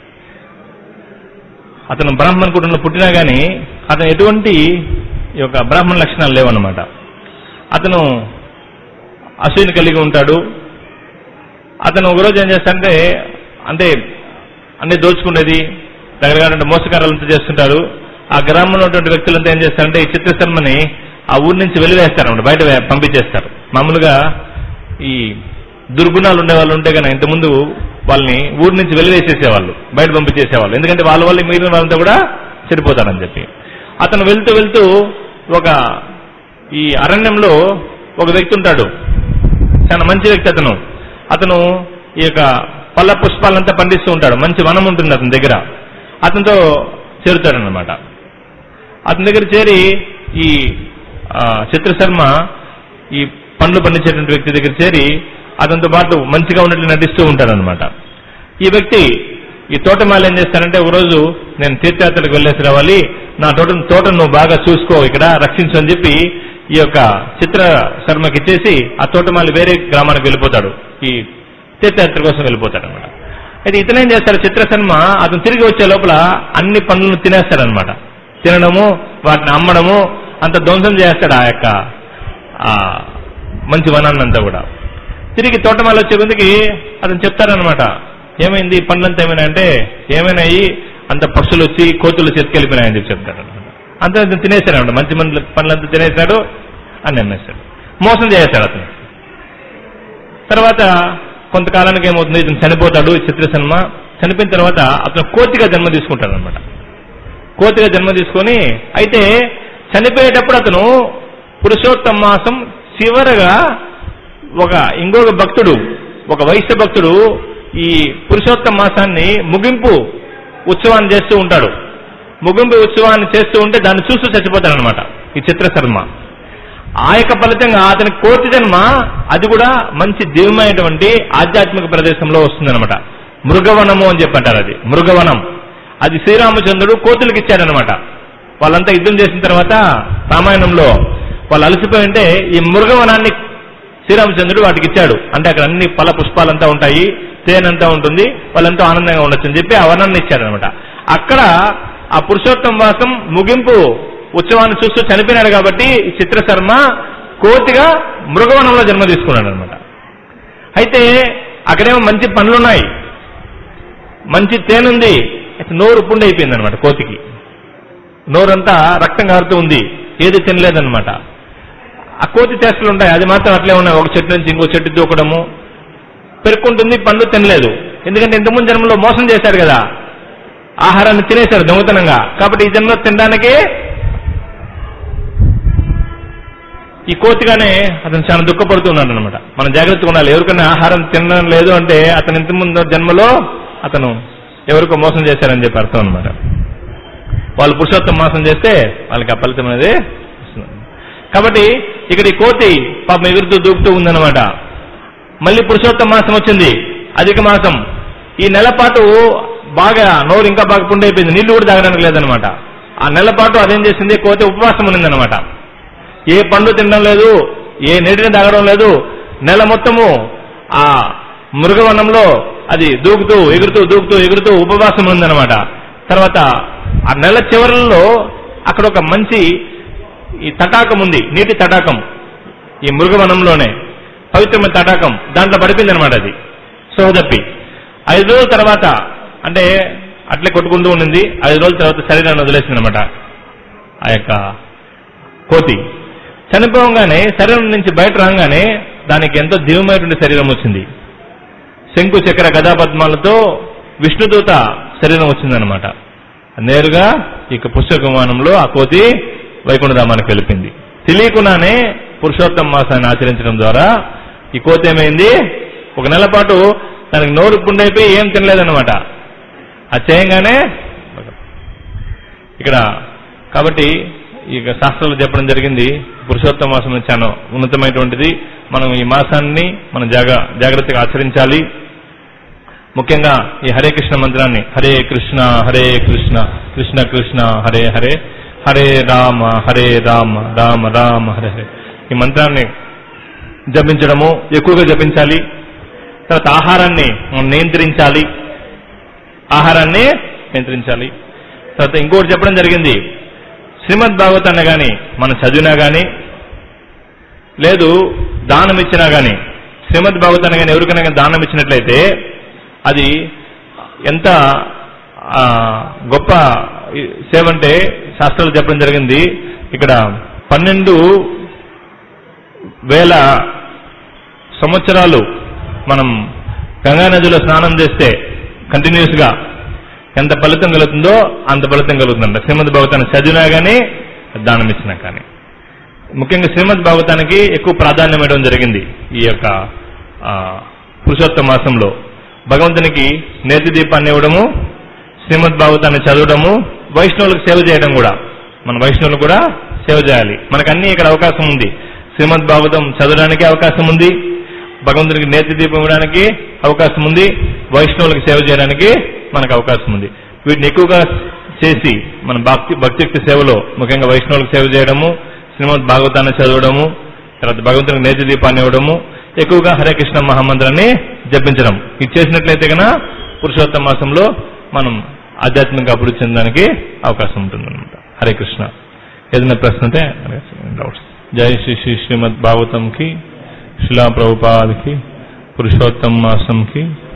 అతను బ్రాహ్మణ కుటుంబంలో పుట్టినా గానీ అతను ఎటువంటి ఈ యొక్క బ్రాహ్మణ లక్షణాలు లేవన్నమాట అతను అసూయని కలిగి ఉంటాడు అతను ఒకరోజు ఏం చేస్తాడంటే అంటే అన్ని దోచుకునేది దగ్గరగా మోసకారాలంతా చేస్తుంటారు ఆ గ్రామంలో ఉన్నటువంటి వ్యక్తులంతా ఏం చేస్తారంటే ఈ చిత్రశర్మని ఆ ఊరి నుంచి వెలివేస్తారన్నమాట బయట వే- పంపించేస్తారు మామూలుగా ఈ దుర్గుణాలు ఉండే వాళ్ళు ఉంటే కనుక ఇంతకుముందు వాళ్ళని ఊరి నుంచి వెలివేసేసేవాళ్ళు బయట పంపించేసేవాళ్ళు ఎందుకంటే వాళ్ళ వల్ల మిగిలిన వాళ్ళంతా కూడా చెడిపోతారని చెప్పి అతను వెళ్తూ వెళ్తూ ఒక ఈ అరణ్యంలో ఒక వ్యక్తి ఉంటాడు చాలా మంచి వ్యక్తి అతను అతను ఈ యొక్క పళ్ళ పుష్పాలంతా పండిస్తూ ఉంటాడు మంచి వనం ఉంటుంది అతని దగ్గర అతనితో చేరుతాడనమాట అతని దగ్గర చేరి ఈ ఆ, చిత్రశర్మ ఈ పండ్లు పండించేటువంటి వ్యక్తి దగ్గర చేరి అతనితో పాటు మంచిగా ఉన్నట్లు నటిస్తూ ఉంటారనమాట ఈ వ్యక్తి ఈ తోటమాలి ఏం చేస్తారంటే ఒకరోజు నేను తీర్థయాత్రకు వెళ్ళేసి రావాలి నా తోట తోటను నువ్వు బాగా చూసుకో ఇక్కడ రక్షించు అని చెప్పి ఈ యొక్క చిత్ర శర్మకి ఇచ్చేసి ఆ తోటమాలి వేరే గ్రామానికి వెళ్ళిపోతాడు ఈ తీర్థయాత్ర కోసం వెళ్ళిపోతాడు అనమాట అయితే ఇతను ఏం చేస్తాడు చిత్రశర్మ అతను తిరిగి వచ్చే లోపల అన్ని పనులను తినేస్తాడనమాట తినడము వాటిని అమ్మడము అంత ధ్వంసం చేస్తాడు ఆ యొక్క ఆ మంచి వనాన్ని అంతా కూడా తిరిగి తోటమాల వచ్చే కొద్దికి అతను చెప్తాడనమాట ఏమైంది ఈ పండ్లంతా ఏమైనా అంటే ఏమైనాయి అంత పక్షులు వచ్చి కోతులు చెత్తుకెళ్ళిపోయినాయని చెప్పి చెప్తాడు అనమాట అంతా అతను తినేశాడు అనమాట మంచి మంది పండ్లంతా తినేశాడు అని అన్నేశాడు మోసం చేస్తాడు అతను తర్వాత కొంతకాలానికి ఏమవుతుంది ఇతను చనిపోతాడు ఈ చిత్రసన్మ చనిపోయిన తర్వాత అతను కోతిగా జన్మ తీసుకుంటాడు అనమాట కోతిగా జన్మ తీసుకొని అయితే చనిపోయేటప్పుడు అతను పురుషోత్తమ మాసం చివరగా ఒక ఇంకొక భక్తుడు ఒక వైశ్య భక్తుడు ఈ పురుషోత్తమ మాసాన్ని ముగింపు ఉత్సవాన్ని చేస్తూ ఉంటాడు ముగింపు ఉత్సవాన్ని చేస్తూ ఉంటే దాన్ని చూస్తూ చచ్చిపోతాడనమాట ఈ చిత్రశర్మ ఆ యొక్క ఫలితంగా అతని కోతి జన్మ అది కూడా మంచి దివ్యమైనటువంటి ఆధ్యాత్మిక ప్రదేశంలో వస్తుందన్నమాట మృగవనము అని చెప్పంటారు అది మృగవనం అది శ్రీరామచంద్రుడు కోతులకు ఇచ్చాడనమాట వాళ్ళంతా యుద్ధం చేసిన తర్వాత రామాయణంలో వాళ్ళు అలసిపోయి ఉంటే ఈ మృగవనాన్ని శ్రీరామచంద్రుడు వాటికి ఇచ్చాడు అంటే అక్కడ అన్ని ఫల పుష్పాలంతా ఉంటాయి తేనంతా ఉంటుంది వాళ్ళంతా ఆనందంగా ఉండొచ్చు అని చెప్పి ఆ వనాన్ని ఇచ్చారనమాట అక్కడ ఆ పురుషోత్తం వాసం ముగింపు ఉత్సవాన్ని చూస్తూ చనిపోయినాడు కాబట్టి ఈ చిత్రశర్మ కోతిగా మృగవనంలో జన్మ తీసుకున్నాడు అనమాట అయితే అక్కడేమో మంచి పనులున్నాయి మంచి తేనుంది అయితే నోరు పుండు అయిపోయింది అనమాట కోతికి నోరంతా రక్తం కారుతూ ఉంది ఏది తినలేదన్నమాట ఆ కోతి చేష్టలు ఉంటాయి అది మాత్రం అట్లే ఉన్నాయి ఒక చెట్టు నుంచి ఇంకో చెట్టు దూకడము పెరుక్కుంటుంది పండు తినలేదు ఎందుకంటే ఇంతకుముందు జన్మలో మోసం చేశాడు కదా ఆహారాన్ని తినేశారు దొంగతనంగా కాబట్టి ఈ జన్మలో తినడానికి ఈ కోతిగానే అతను చాలా దుఃఖపడుతున్నాడు అనమాట మనం జాగ్రత్తగా ఉండాలి ఎవరికైనా ఆహారం తినడం లేదు అంటే అతను ఇంతకుముందు జన్మలో అతను ఎవరికో మోసం చేశారని చెప్పి అర్థం అనమాట వాళ్ళు పురుషోత్తం మోసం చేస్తే వాళ్ళకి ఆ ఫలితం అనేది వస్తుంది కాబట్టి ఇక్కడ ఈ కోతి పాపం ఎగురుతూ దూకుతూ ఉందన్నమాట మళ్ళీ పురుషోత్తమ మాసం వచ్చింది అధిక మాసం ఈ నెల పాటు బాగా నోరు ఇంకా బాగా పుండైపోయింది నీళ్లు కూడా తాగడానికి లేదనమాట ఆ నెల పాటు అదేం చేసింది కోతి ఉపవాసం ఉన్నదనమాట ఏ పండు తినడం లేదు ఏ నీటిని తాగడం లేదు నెల మొత్తము ఆ మృగవనంలో అది దూకుతూ ఎగురుతూ దూకుతూ ఎగురుతూ ఉపవాసం ఉందన్నమాట తర్వాత ఆ నెల చివరల్లో అక్కడ ఒక మంచి ఈ తటాకం ఉంది నీటి తటాకం ఈ మృగవనంలోనే పవిత్రమైన తటాకం దాంట్లో పడిపోయింది అనమాట అది సోదప్పి ఐదు రోజుల తర్వాత అంటే అట్లే కొట్టుకుంటూ ఉండింది ఐదు రోజుల తర్వాత శరీరాన్ని వదిలేసింది అనమాట ఆ యొక్క కోతి చనిపోగానే శరీరం నుంచి బయట రాగానే దానికి ఎంతో దివ్యమైనటువంటి శరీరం వచ్చింది శంకు చక్ర గదాపద్మాలతో విష్ణుదూత శరీరం వచ్చిందనమాట నేరుగా ఇక పుష్పక విమానంలో ఆ కోతి వైకుంఠధామానికి వెళ్ళిపోయింది తెలియకుండానే పురుషోత్తమ మాసాన్ని ఆచరించడం ద్వారా ఈ కోతి ఏమైంది ఒక నెల పాటు తనకి నోరు పుండైపోయి ఏం తినలేదన్నమాట అది చేయంగానే ఇక్కడ కాబట్టి ఇక శాస్త్రాలు చెప్పడం జరిగింది పురుషోత్తమ మాసం చాలా ఉన్నతమైనటువంటిది మనం ఈ మాసాన్ని మనం జాగ జాగ్రత్తగా ఆచరించాలి ముఖ్యంగా ఈ హరే కృష్ణ మంత్రాన్ని హరే కృష్ణ హరే కృష్ణ కృష్ణ కృష్ణ హరే హరే హరే రామ హరే రామ రామ రామ హరే హరే ఈ మంత్రాన్ని జపించడము ఎక్కువగా జపించాలి తర్వాత ఆహారాన్ని మనం నియంత్రించాలి ఆహారాన్ని నియంత్రించాలి తర్వాత ఇంకోటి చెప్పడం జరిగింది శ్రీమద్ భాగవతాన్ని కానీ మనం చదివినా కానీ లేదు దానం ఇచ్చినా కానీ శ్రీమద్ భాగవతాన్ని కానీ ఎవరికైనా కానీ దానం ఇచ్చినట్లయితే అది ఎంత ఆ, గొప్ప సేవ అంటే శాస్త్రాలు చెప్పడం జరిగింది ఇక్కడ పన్నెండు వేల సంవత్సరాలు మనం గంగా నదిలో స్నానం చేస్తే కంటిన్యూస్ గా ఎంత ఫలితం కలుగుతుందో అంత ఫలితం కలుగుతుందంట శ్రీమద్ భాగవతాన్ని చదివినా కానీ దానం ఇచ్చినా కానీ ముఖ్యంగా శ్రీమద్ భాగవతానికి ఎక్కువ ప్రాధాన్యం ఇవ్వడం జరిగింది ఈ యొక్క ఆ, పురుషోత్తమ మాసంలో భగవంతునికి నేతి దీపాన్ని ఇవ్వడము శ్రీమద్ భాగవతాన్ని చదవడము వైష్ణవులకు సేవ చేయడం కూడా మన వైష్ణవులు కూడా సేవ చేయాలి మనకు అన్ని ఇక్కడ అవకాశం ఉంది శ్రీమద్ భాగవతం చదవడానికి అవకాశం ఉంది భగవంతునికి నేతి దీపం ఇవ్వడానికి అవకాశం ఉంది వైష్ణవులకు సేవ చేయడానికి మనకు అవకాశం ఉంది వీటిని ఎక్కువగా చేసి మన భక్తి భక్తియుక్తి సేవలో ముఖ్యంగా వైష్ణవులకు సేవ చేయడము శ్రీమద్ భాగవతాన్ని చదవడము తర్వాత భగవంతునికి నేతి దీపాన్ని ఇవ్వడము ఎక్కువగా హరే కృష్ణ మహామంత్రాన్ని జపించడం ఇది చేసినట్లయితే కనుక పురుషోత్తమ మాసంలో మనం ఆధ్యాత్మిక అభివృద్ధి చెందడానికి అవకాశం ఉంటుంది హరే కృష్ణ ఏదైనా ప్రశ్న ఉంటే డౌట్స్ జై శ్రీ శ్రీ శ్రీమద్ భాగవతం కి శిలా ప్రభుపాద్ కి పురుషోత్తమ మాసం కి